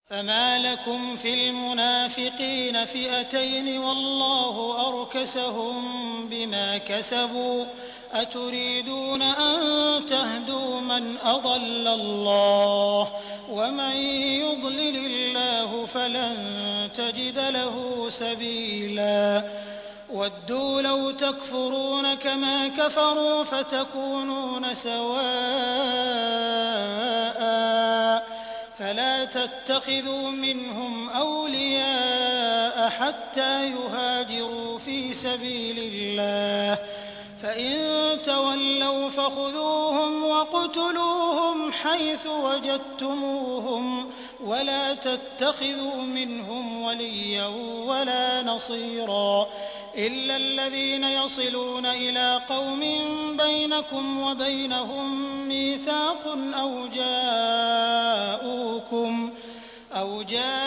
فما لكم في المنافقين فئتين والله أركسهم بما كسبوا أتريدون أن تهدوا من أضل الله ومن يضلل الله فلن تجد له سبيلا ودوا لو تكفرون كما كفروا فتكونون سواء فلا تتخذوا منهم أولياء حتى يهاجروا في سبيل الله فإن تولوا فخذوهم واقتلوهم حيث وجدتموهم ولا تتخذوا منهم وليا ولا نصيرا إلا الذين يصلون إلى قوم بينكم وبينهم ميثاق أو جاءوكم أو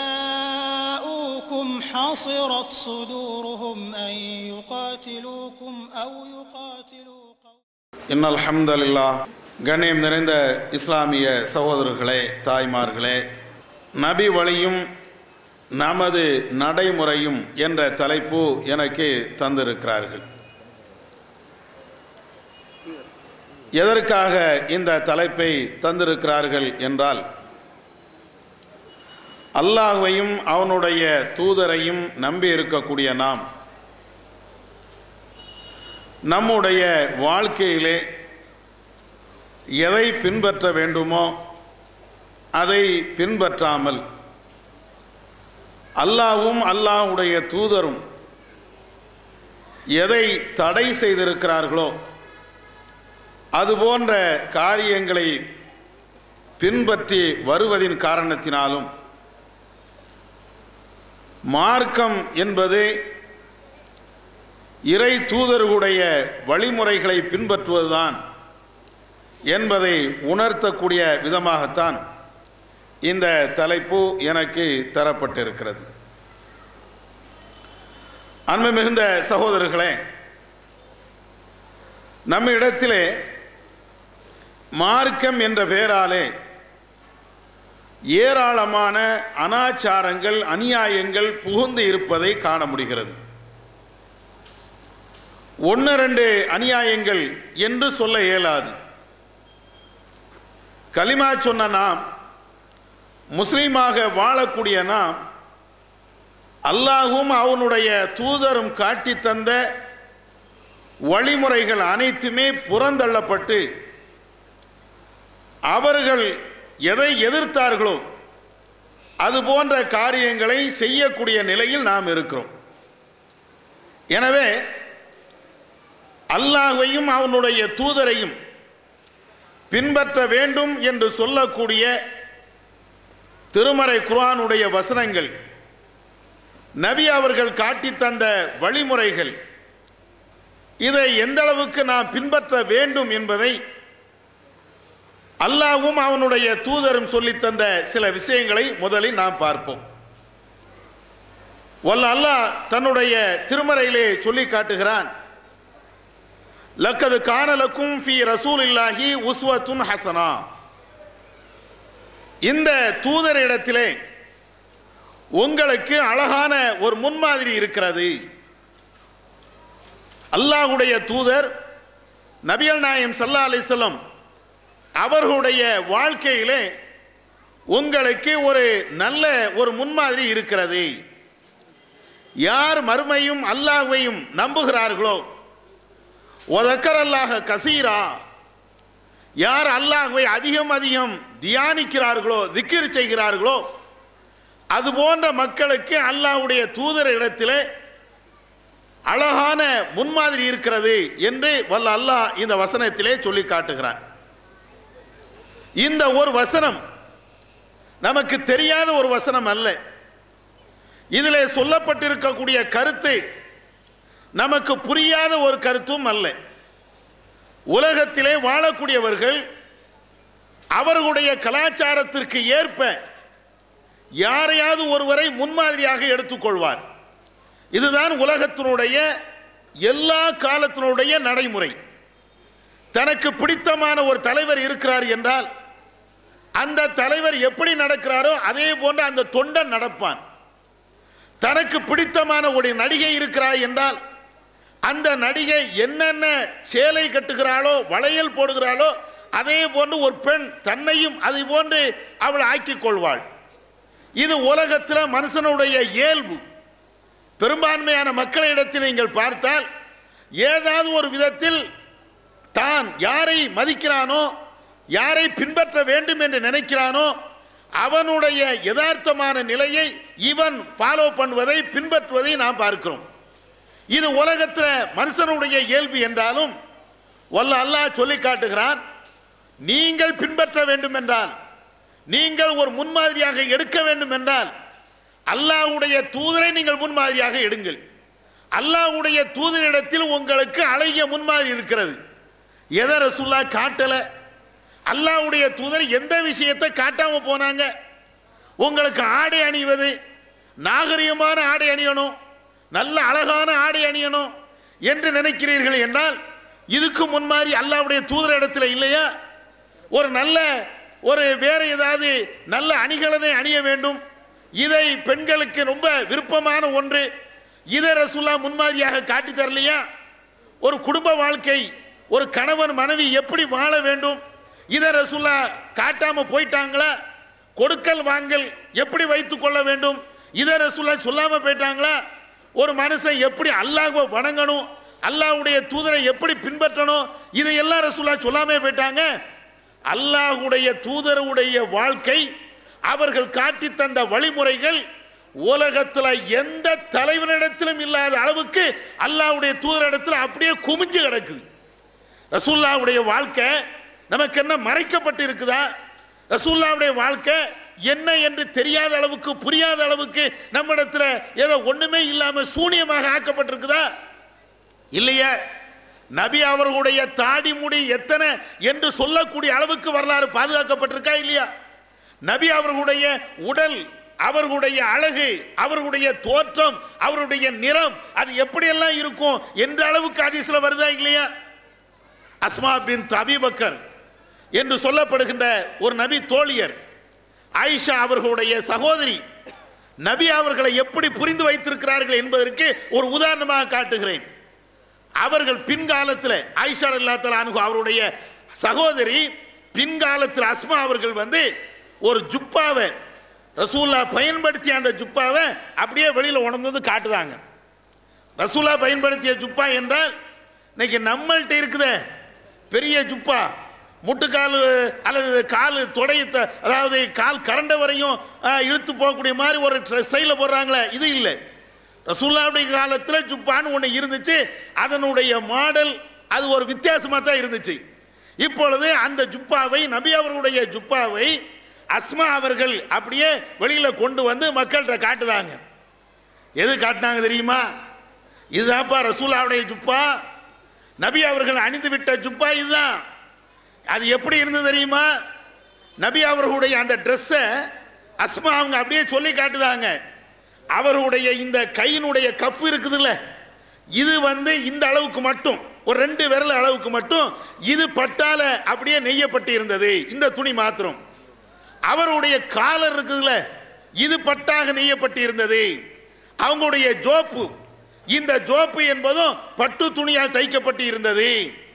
جاءوكم حصرت صدورهم أن يقاتلوكم أو يقاتلوا قوم இன் அல்ஹம்துலில்லா கண்ணியம் நிறைந்த இஸ்லாமிய சகோதரர்களே தாய்மார்களே நபி வழியும் நமது நடைமுறையும் என்ற தலைப்பு எனக்கு தந்திருக்கிறார்கள் எதற்காக இந்த தலைப்பை தந்திருக்கிறார்கள் என்றால் அல்லாஹ்வையும் அவனுடைய தூதரையும் நம்பி இருக்கக்கூடிய நாம் நம்முடைய வாழ்க்கையிலே எதை பின்பற்ற வேண்டுமோ அதை பின்பற்றாமல் அல்லாவும் அல்லாஹ்வுடைய தூதரும் எதை தடை செய்திருக்கிறார்களோ அது போன்ற காரியங்களை பின்பற்றி வருவதின் காரணத்தினாலும் மார்க்கம் என்பது இறை தூதர்களுடைய வழிமுறைகளை பின்பற்றுவதுதான் என்பதை உணர்த்தக்கூடிய விதமாகத்தான் இந்த தலைப்பு எனக்கு தரப்பட்டிருக்கிறது அன்பு மிகுந்த சகோதரர்களே நம்ம இடத்திலே மார்க்கம் என்ற பெயராலே ஏராளமான அனாச்சாரங்கள் அநியாயங்கள் புகுந்து இருப்பதை காண முடிகிறது ஒன்று ரெண்டு அநியாயங்கள் என்று சொல்ல இயலாது கலிமா சொன்ன நாம் முஸ்லீமாக வாழக்கூடிய நாம் அல்லாஹும் அவனுடைய தூதரும் காட்டி தந்த வழிமுறைகள் அனைத்துமே புறந்தள்ளப்பட்டு அவர்கள் எதை எதிர்த்தார்களோ அது போன்ற காரியங்களை செய்யக்கூடிய நிலையில் நாம் இருக்கிறோம் எனவே அல்லாஹையும் அவனுடைய தூதரையும் பின்பற்ற வேண்டும் என்று சொல்லக்கூடிய திருமறை குர்ஆனுடைய வசனங்கள் நபி அவர்கள் காட்டி தந்த வழிமுறைகள் இதை எந்த அளவுக்கு நாம் பின்பற்ற வேண்டும் என்பதை அல்லாஹ்வும் அவனுடைய தூதரும் சொல்லித் தந்த சில விஷயங்களை முதலில் நாம் பார்ப்போம் வல்ல அல்லாஹ் தன்னுடைய திருமறையிலே சொல்லி காட்டுகிறான் லக்கது கானலக்கும் ஃபி ரசூலில்லாஹி உஸ்வத்துன் ஹசனா இந்த தூதரிடத்திலே உங்களுக்கு அழகான ஒரு முன்மாதிரி இருக்கிறது அல்லாஹுடைய தூதர் நபிகள் நாயம் சல்லா அலிஸ்லம் அவர்களுடைய வாழ்க்கையிலே உங்களுக்கு ஒரு நல்ல ஒரு முன்மாதிரி இருக்கிறது யார் மறுமையும் அல்லாஹ்வையும் நம்புகிறார்களோ ஒதக்கர் அல்லாஹ கசீரா யார் அல்லாஹ்வை அதிகம் அதிகம் தியானிக்கிறார்களோ திக்கிர் செய்கிறார்களோ அது போன்ற மக்களுக்கு அல்லாஹ்வுடைய தூதர் இடத்திலே அழகான முன்மாதிரி இருக்கிறது என்று வல்ல அல்லாஹ் இந்த வசனத்திலே சொல்லி காட்டுகிறான் இந்த ஒரு வசனம் நமக்கு தெரியாத ஒரு வசனம் அல்ல இதிலே சொல்லப்பட்டிருக்கக்கூடிய கருத்து நமக்கு புரியாத ஒரு கருத்தும் அல்ல உலகத்திலே வாழக்கூடியவர்கள் அவர்களுடைய கலாச்சாரத்திற்கு ஏற்ப யாரையாவது ஒருவரை முன்மாதிரியாக எடுத்துக்கொள்வார் இதுதான் உலகத்தினுடைய எல்லா காலத்தினுடைய நடைமுறை தனக்கு பிடித்தமான ஒரு தலைவர் இருக்கிறார் என்றால் அந்த தலைவர் எப்படி நடக்கிறாரோ அதே போன்று அந்த தொண்டன் நடப்பான் தனக்கு பிடித்தமான ஒரு நடிகை இருக்கிறாய் என்றால் அந்த நடிகை என்னென்ன சேலை கட்டுகிறாளோ வளையல் போடுகிறாளோ அதே போன்று ஒரு பெண் தன்னையும் அதை போன்று அவள் ஆக்கிக் கொள்வாள் இது உலகத்தில் மனுஷனுடைய இயல்பு பெரும்பான்மையான மக்களிடத்தில் நீங்கள் பார்த்தால் ஏதாவது ஒரு விதத்தில் தான் யாரை மதிக்கிறானோ யாரை பின்பற்ற வேண்டும் என்று நினைக்கிறானோ அவனுடைய யதார்த்தமான நிலையை இவன் ஃபாலோ பண்ணுவதை பின்பற்றுவதை நாம் பார்க்கிறோம் இது உலகத்தில் மனுஷனுடைய இயல்பு என்றாலும் வல்ல அல்லாஹ் சொல்லி காட்டுகிறான் நீங்கள் பின்பற்ற வேண்டும் என்றால் நீங்கள் ஒரு முன்மாதிரியாக எடுக்க வேண்டும் என்றால் அல்லாஹ்வுடைய தூதரை நீங்கள் முன்மாதிரியாக எடுங்கள் அல்லாஹ்வுடைய தூதரிடத்தில் உங்களுக்கு அழகிய முன்மாதிரி இருக்கிறது எதை ரசூல்லா காட்டல அல்லாஹ்வுடைய தூதர் எந்த விஷயத்தை காட்டாம போனாங்க உங்களுக்கு ஆடை அணிவது நாகரிகமான ஆடை அணியணும் நல்ல அழகான ஆடை அணியணும் என்று நினைக்கிறீர்கள் என்றால் இதுக்கு முன்மாதிரி அல்லாஹ்வுடைய தூதர் இடத்துல இல்லையா ஒரு நல்ல ஒரு வேற ஏதாவது நல்ல அணிகலனை அணிய வேண்டும் இதை பெண்களுக்கு ரொம்ப விருப்பமான ஒன்று இதை ரசூல்லா முன்மாதிரியாக காட்டி தரலையா ஒரு குடும்ப வாழ்க்கை ஒரு கணவன் மனைவி எப்படி வாழ வேண்டும் இதை ரசூல்லா காட்டாம போயிட்டாங்களா கொடுக்கல் வாங்கல் எப்படி வைத்துக் கொள்ள வேண்டும் இதை ரசூல்லா சொல்லாம போயிட்டாங்களா ஒரு மனுஷன் எப்படி அல்லாஹ்வை வணங்கணும் அல்லாஹ்வுடைய தூதரை எப்படி பின்பற்றணும் இதையெல்லாம் ரசூல்லா சொல்லாம போயிட்டாங்க அல்லாஹ்வுடைய தூதருடைய வாழ்க்கை அவர்கள் காட்டி தந்த வழிமுறைகள் உலகத்தில் எந்த தலைவனிடத்திலும் இல்லாத அளவுக்கு அல்லாஹ்வுடைய தூதரிடத்தில் அப்படியே குமிஞ்சு கிடக்குது ரசூல்லாவுடைய வாழ்க்கை நமக்கு என்ன மறைக்கப்பட்டு இருக்குதா ரசூல்லாவுடைய வாழ்க்கை என்ன என்று தெரியாத அளவுக்கு புரியாத அளவுக்கு நம்மிடத்துல ஏதோ ஒண்ணுமே இல்லாம சூனியமாக ஆக்கப்பட்டிருக்குதா இல்லையா நபி அவர்களுடைய தாடி முடி எத்தனை என்று சொல்லக்கூடிய அளவுக்கு வரலாறு பாதுகாக்கப்பட்டிருக்கா இல்லையா நபி அவர்களுடைய உடல் அவர்களுடைய அழகு அவர்களுடைய தோற்றம் அவருடைய நிறம் அது எப்படியெல்லாம் இருக்கும் என்ற அளவுக்கு அதிசல வருதா இல்லையா அஸ்மா பின் அபிபக்கர் என்று சொல்லப்படுகின்ற ஒரு நபி தோழியர் ஆயிஷா அவர்களுடைய சகோதரி நபி அவர்களை எப்படி புரிந்து வைத்திருக்கிறார்கள் என்பதற்கு ஒரு உதாரணமாக காட்டுகிறேன் அவர்கள் பின்காலத்தில் ஆயிஷா அல்லாத்தல அனுகு அவருடைய சகோதரி பின்காலத்தில் அஸ்மா அவர்கள் வந்து ஒரு ஜுப்பாவை ரசூல்லா பயன்படுத்திய அந்த ஜுப்பாவை அப்படியே வெளியில் உணர்ந்து வந்து காட்டுதாங்க ரசூலா பயன்படுத்திய ஜுப்பா என்றால் இன்னைக்கு நம்மள்கிட்ட இருக்குதே பெரிய ஜுப்பா முட்டுக்கால் அல்லது கால் தொடைய த- அதாவது கால் கரண்ட வரையும் ஆ, இழுத்து போகக்கூடிய மாதிரி ஒரு ஸ்டைலில் போடுறாங்களே இது இல்லை ரசூல்லாவுடைய காலத்தில் ஜுப்பான்னு ஒன்று இருந்துச்சு அதனுடைய மாடல் அது ஒரு வித்தியாசமாக தான் இருந்துச்சு இப்பொழுது அந்த ஜுப்பாவை நபி அவர்களுடைய ஜுப்பாவை அஸ்மா அவர்கள் அப்படியே வெளியில் கொண்டு வந்து மக்கள்கிட்ட காட்டுதாங்க எது காட்டினாங்க தெரியுமா இதுதான்ப்பா ரசூலாவுடைய ஜுப்பா நபி அவர்கள் அணிந்து விட்ட ஜுப்பா இதுதான் அது எப்படி இருந்தது தெரியுமா நபி அவர்களுடைய அந்த ட்ரெஸ்ஸை அஸ்மா அவங்க அப்படியே சொல்லி காட்டுதாங்க அவருடைய இந்த கையினுடைய கஃப் இருக்குதுல்ல இது வந்து இந்த அளவுக்கு மட்டும் ஒரு ரெண்டு விரல் அளவுக்கு மட்டும் இது பட்டால அப்படியே நெய்யப்பட்டு இருந்தது இந்த துணி மாத்திரம் அவருடைய காலர் இருக்குதுல்ல இது பட்டாக நெய்யப்பட்டு இருந்தது அவங்களுடைய ஜோப்பு இந்த ஜோப்பு என்பதும் பட்டு துணியால் தைக்கப்பட்டு இருந்தது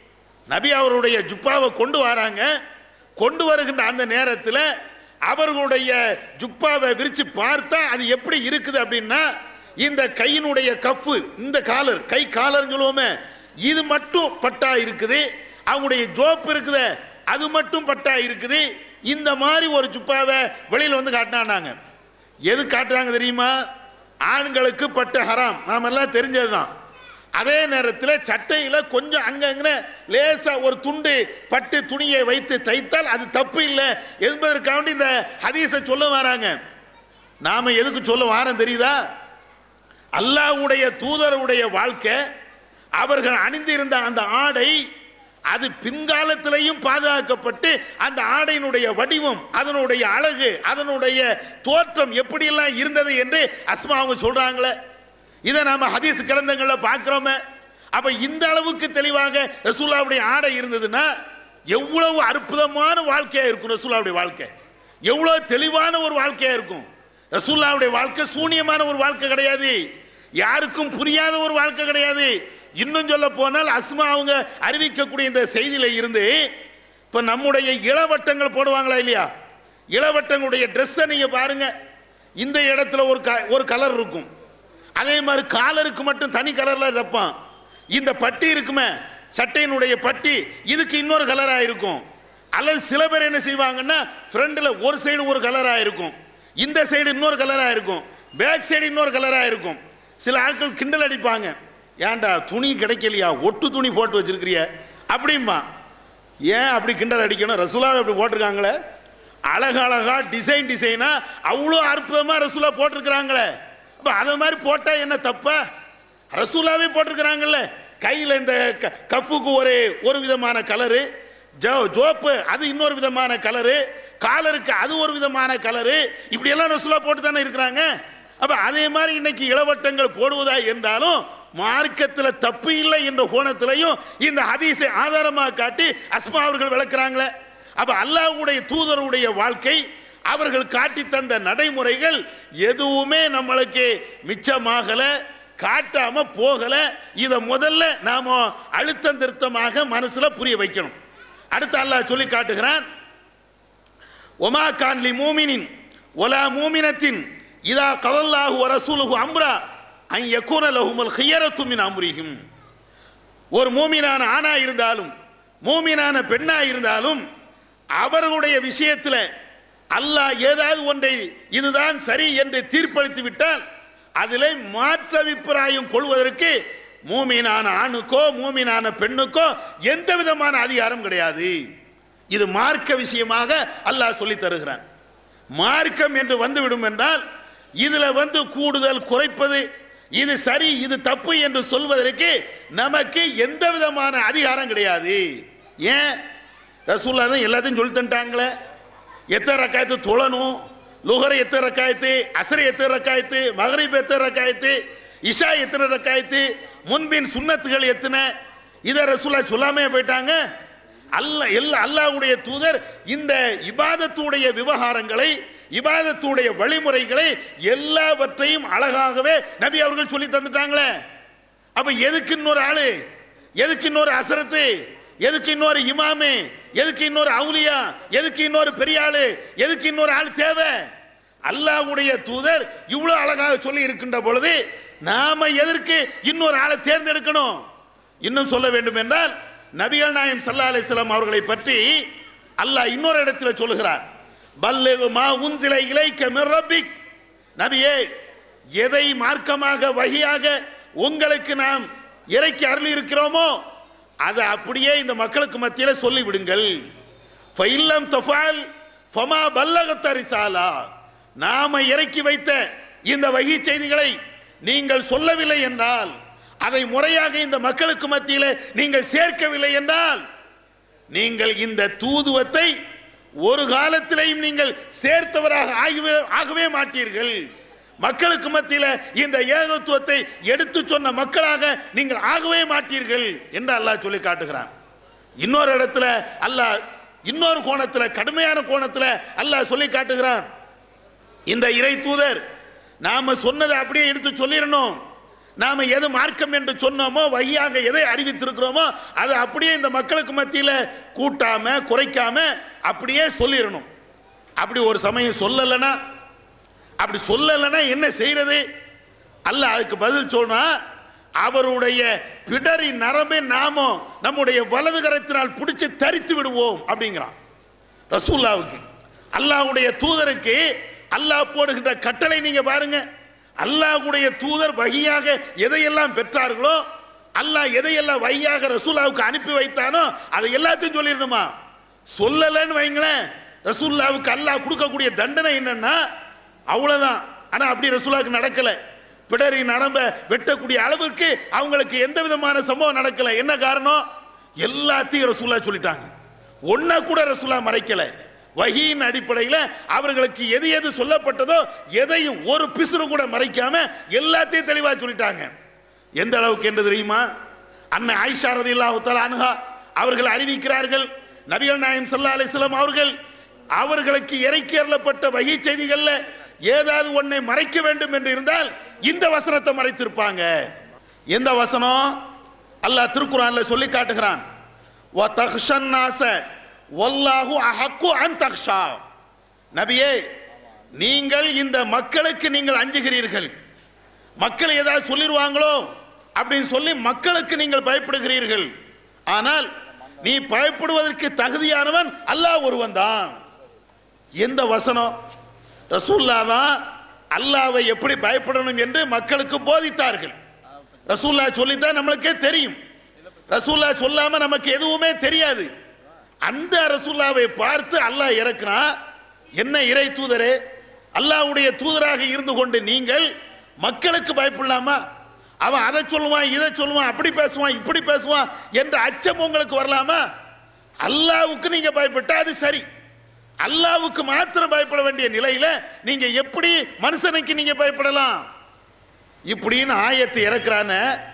நபி அவருடைய ஜுப்பாவை கொண்டு வராங்க கொண்டு வருகின்ற அந்த நேரத்தில் அவர்களுடைய ஜுப்பாவை விரிச்சு பார்த்தா அது எப்படி இருக்குது அப்படின்னா இந்த கையினுடைய கஃப்பு இந்த காலர் கை காலர்னு சொல்லுவோமே இது மட்டும் பட்டா இருக்குது அவங்களுடைய ஜோப்பு இருக்குதே அது மட்டும் பட்டா இருக்குது இந்த மாதிரி ஒரு ஜுப்பாவை வெளியில் வந்து காட்டினாங்க எது காட்டுறாங்க தெரியுமா ஆண்களுக்கு பட்டு ஹராம் நாம எல்லாம் தெரிஞ்சதுதான் அதே நேரத்தில் சட்டையில் கொஞ்சம் அங்கங்க லேசா ஒரு துண்டு பட்டு துணியை வைத்து தைத்தால் அது தப்பு இல்லை என்பதற்காண்டி இந்த ஹதீஸை சொல்ல வராங்க நாம எதுக்கு சொல்ல வாரம் தெரியுதா அல்லாஹ்வுடைய தூதருடைய வாழ்க்கை அவர்கள் அணிந்திருந்த அந்த ஆடை அது பின்காலத்திலையும் பாதுகாக்கப்பட்டு அந்த ஆடையினுடைய வடிவம் அதனுடைய அழகு அதனுடைய தோற்றம் எப்படியெல்லாம் இருந்தது என்று அஸ்மா அவங்க சொல்றாங்களே இதை நாம ஹதீஸ் கிரந்தங்கள்ல பார்க்கிறோமே அப்ப இந்த அளவுக்கு தெளிவாக ரசூலாவுடைய ஆடை இருந்ததுன்னா எவ்வளவு அற்புதமான வாழ்க்கையா இருக்கும் ரசூலாவுடைய வாழ்க்கை எவ்வளோ தெளிவான ஒரு வாழ்க்கையா இருக்கும் ரசூல்லாவுடைய வாழ்க்கை சூனியமான ஒரு வாழ்க்கை கிடையாது யாருக்கும் புரியாத ஒரு வாழ்க்கை கிடையாது இன்னும் சொல்ல போனால் அஸ்மா அவங்க அறிவிக்கக்கூடிய இந்த செய்தியில இருந்து இப்ப நம்முடைய இளவட்டங்கள் போடுவாங்களா இல்லையா இளவட்டங்களுடைய ட்ரெஸ்ஸை நீங்க பாருங்க இந்த இடத்துல ஒரு க- ஒரு கலர் இருக்கும் அதே மாதிரி காலருக்கு மட்டும் தனி கலர்ல வைப்பான் இந்த பட்டி இருக்குமே சட்டையினுடைய பட்டி இதுக்கு இன்னொரு கலரா இருக்கும் அல்லது சில பேர் என்ன செய்வாங்கன்னா ஃப்ரண்ட்ல ஒரு சைடு ஒரு கலரா இருக்கும் இந்த சைடு இன்னொரு கலரா இருக்கும் பேக் சைடு இன்னொரு கலரா இருக்கும் சில ஆட்கள் கிண்டல் அடிப்பாங்க ஏன்டா துணி கிடைக்கலையா ஒட்டு துணி போட்டு வச்சிருக்கிறிய அப்படிம்பா ஏன் அப்படி கிண்டல் அடிக்கணும் ரசூலாவை அப்படி போட்டிருக்காங்களே அழகழகா டிசைன் டிசைனா அவ்வளோ அற்புதமா ரசூலா போட்டிருக்கிறாங்களே அப்ப அதை மாதிரி போட்டா என்ன தப்பா ரசூலாவே போட்டிருக்கிறாங்கல்ல கையில் இந்த க- கஃப்புக்கு ஒரு ஒரு விதமான கலரு ஜோ ஜோப்பு அது இன்னொரு விதமான கலரு காலருக்கு அது ஒரு விதமான கலரு இப்படியெல்லாம் ரசூலா போட்டு தானே இருக்கிறாங்க அப்ப அதே மாதிரி இன்னைக்கு இளவட்டங்கள் போடுவதா இருந்தாலும் மார்க்கத்தில் தப்பு இல்லை என்ற கோணத்திலையும் இந்த ஹதீஸை ஆதாரமாக காட்டி அஸ்மா அவர்கள் விளக்குறாங்களே அப்ப அல்லாஹ்வுடைய தூதருடைய வாழ்க்கை அவர்கள் காட்டி தந்த நடைமுறைகள் எதுவுமே நம்மளுக்கு மிச்சமாகல காட்டாம போகல இத முதல்ல நாம அழுத்தம் திருத்தமாக மனசுல புரிய வைக்கணும் அடுத்து அல்லாஹ் சொல்லி காட்டுகிறான் ஒமா கான் லி மூமினின் ஒலா மூமினத்தின் இதா கவல்லாஹு வரசூலுஹு அம்ரா அன் யக்கூன லஹுமுல் ஹியரத்து மின் அம்ரிஹிம் ஒரு மூமினான ஆணா இருந்தாலும் மூமினான பெண்ணா இருந்தாலும் அவர்களுடைய விஷயத்தில் அல்லாஹ் ஏதாவது ஒன்றை இதுதான் சரி என்று தீர்ப்பளித்து விட்டால் அதிலே மாற்று அபிப்பிராயம் கொள்வதற்கு மூமினான ஆணுக்கோ மூமினான பெண்ணுக்கோ எந்த விதமான அதிகாரம் கிடையாது இது மார்க்க விஷயமாக அல்லாஹ் சொல்லி தருகிறான் மார்க்கம் என்று வந்துவிடும் என்றால் இதுல வந்து கூடுதல் குறைப்பது இது சரி இது தப்பு என்று சொல்வதற்கு நமக்கு எந்த விதமான அதிகாரம் கிடையாது ஏன் ரசூல்லா தான் எல்லாத்தையும் சொல்லி தந்துட்டாங்களே எத்தனை ரக்காயத்து தொழணும் லுகர் எத்தனை ரக்காயத்து அசரி எத்தனை ரக்காயத்து மகரிப் எத்தனை ரக்காயத்து இஷா எத்தனை ரக்காயத்து முன்பின் சுன்னத்துகள் எத்தனை இதை ரசூல்லா சொல்லாமே போயிட்டாங்க அல்ல எல்லா அல்லாஹ்வுடைய தூதர் இந்த இபாதத்துடைய விவகாரங்களை இபாதத்துடைய வழிமுறைகளை எல்லாவற்றையும் அழகாகவே நபி அவர்கள் சொல்லி தந்துட்டாங்களே அப்ப எதுக்கு இன்னொரு ஆளு எதுக்கு இன்னொரு அசரத்து எதுக்கு இன்னொரு இமாமு எதுக்கு இன்னொரு அவுலியா எதுக்கு இன்னொரு பெரிய ஆளு எதுக்கு இன்னொரு ஆள் தேவை அல்லாஹ்வுடைய தூதர் இவ்வளவு அழகாக சொல்லி இருக்கின்ற பொழுது நாம எதற்கு இன்னொரு ஆளை தேர்ந்தெடுக்கணும் இன்னும் சொல்ல வேண்டும் என்றால் நபிகள் நாயம் சல்லா அலிஸ்லாம் அவர்களை பற்றி அல்லாஹ் இன்னொரு இடத்துல சொல்லுகிறார் பல்லிகு மா உன்சில இலைக்க மிர் நபியே எதை மார்க்கமாக வகையாக உங்களுக்கு நாம் இறைக்கி அருளி இருக்கிறோமோ அதை அப்படியே இந்த மக்களுக்கு மத்தியில் சொல்லி விடுங்கள் ஃபைல்லம் தஃபால் ஃபமா பல்லகத்த ரிசாலா நாம இறக்கி வைத்த இந்த வகி செய்திகளை நீங்கள் சொல்லவில்லை என்றால் அதை முறையாக இந்த மக்களுக்கு மத்தியில் நீங்கள் சேர்க்கவில்லை என்றால் நீங்கள் இந்த தூதுவத்தை ஒரு காலத்திலேயும் நீங்கள் சேர்த்தவராக ஆகவே ஆகவே மாட்டீர்கள் மக்களுக்கு மத்தியில் இந்த ஏகத்துவத்தை எடுத்து சொன்ன மக்களாக நீங்கள் ஆகவே மாட்டீர்கள் என்று அல்லாஹ் சொல்லி காட்டுகிறான் இன்னொரு இடத்துல அல்லாஹ் இன்னொரு கோணத்துல கடுமையான கோணத்துல அல்லாஹ் சொல்லி காட்டுகிறான் இந்த இறை தூதர் நாம சொன்னதை அப்படியே எடுத்து சொல்லிடணும் நாம எது மார்க்கம் என்று சொன்னோமோ வழியாக எதை அறிவித்திருக்கிறோமோ அதை அப்படியே இந்த மக்களுக்கு மத்தியில் கூட்டாம குறைக்காம அப்படியே சொல்லிடணும் அப்படி ஒரு சமயம் சொல்லலைன்னா அப்படி சொல்லலைன்னா என்ன செய்யறது அல்ல அதுக்கு பதில் சொன்னா அவருடைய பிடரி நரம்பை நாமோ நம்முடைய வலது கரத்தினால் பிடிச்சு தரித்து விடுவோம் அப்படிங்கிறான் ரசூல்லாவுக்கு அல்லாஹ்வுடைய தூதருக்கு அல்லாஹ் போடுகின்ற கட்டளை நீங்க பாருங்க அல்லாஹ்வுடைய தூதர் வகையாக எதையெல்லாம் பெற்றார்களோ அல்லாஹ் எதையெல்லாம் வகையாக ரசூல்லாவுக்கு அனுப்பி வைத்தானோ அதை எல்லாத்தையும் சொல்லிடணுமா சொல்லலைன்னு வைங்களேன் ரசூல்லாவுக்கு அல்லாஹ் கொடுக்கக்கூடிய தண்டனை என்னன்னா அவ்வளவுதான் ஆனா அப்படி ரசூலாவுக்கு நடக்கல பிடரி நரம்ப வெட்டக்கூடிய அளவுக்கு அவங்களுக்கு எந்த விதமான சம்பவம் நடக்கல என்ன காரணம் எல்லாத்தையும் ரசூலா சொல்லிட்டாங்க ஒன்ன கூட ரசூலா மறைக்கல வகியின் அடிப்படையில் அவர்களுக்கு எது எது சொல்லப்பட்டதோ எதையும் ஒரு பிசுறு கூட மறைக்காம எல்லாத்தையும் தெளிவா சொல்லிட்டாங்க எந்த அளவுக்கு என்று தெரியுமா அன்னை ஆயிஷா ரதியல்லாஹு தஆலா அன்ஹா அவர்கள் அறிவிக்கிறார்கள் நபிகள் நாயகம் ஸல்லல்லாஹு அலைஹி வஸல்லம் அவர்கள் அவர்களுக்கு இறைக்கேறப்பட்ட வகை செய்திகள்ல ஏதாவது ஒன்றை மறைக்க வேண்டும் என்று இருந்தால் இந்த வசனத்தை மறைத்திருப்பாங்க எந்த வசனம் அல்லாஹ் திருக்குறான்ல சொல்லி காட்டுகிறான் வ தஹ்ஷன் நாஸ வல்லாஹு அஹக்கு அன் தஹ்ஷா நபியே நீங்கள் இந்த மக்களுக்கு நீங்கள் அஞ்சுகிறீர்கள் மக்கள் ஏதாவது சொல்லிடுவாங்களோ அப்படின்னு சொல்லி மக்களுக்கு நீங்கள் பயப்படுகிறீர்கள் ஆனால் நீ பயப்படுவதற்கு தகுதியானவன் அல்லாஹ் ஒருவன் தான் எந்த வசனம் ரசூல்லா தான் அல்லாவை எப்படி பயப்படணும் என்று மக்களுக்கு போதித்தார்கள் ரசூல்லா சொல்லித்தான் நம்மளுக்கே தெரியும் ரசூல்லா சொல்லாம நமக்கு எதுவுமே தெரியாது அந்த ரசூல்லாவை பார்த்து அல்லாஹ் இறக்குனா என்ன இறை தூதரே அல்லாஹ்வுடைய தூதராக இருந்து கொண்டு நீங்கள் மக்களுக்கு பயப்படலாமா அவன் அதை சொல்லுவான் இதை சொல்லுவான் அப்படி பேசுவான் இப்படி பேசுவான் என்ற அச்சம் உங்களுக்கு வரலாமா அல்லாவுக்கு நீங்க பயப்பட்டா அது சரி அல்லாவுக்கு மாத்திரம் பயப்பட வேண்டிய நிலையில நீங்க எப்படி மனுஷனுக்கு நீங்க பயப்படலாம் இப்படின்னு ஆயத்தை இறக்குறான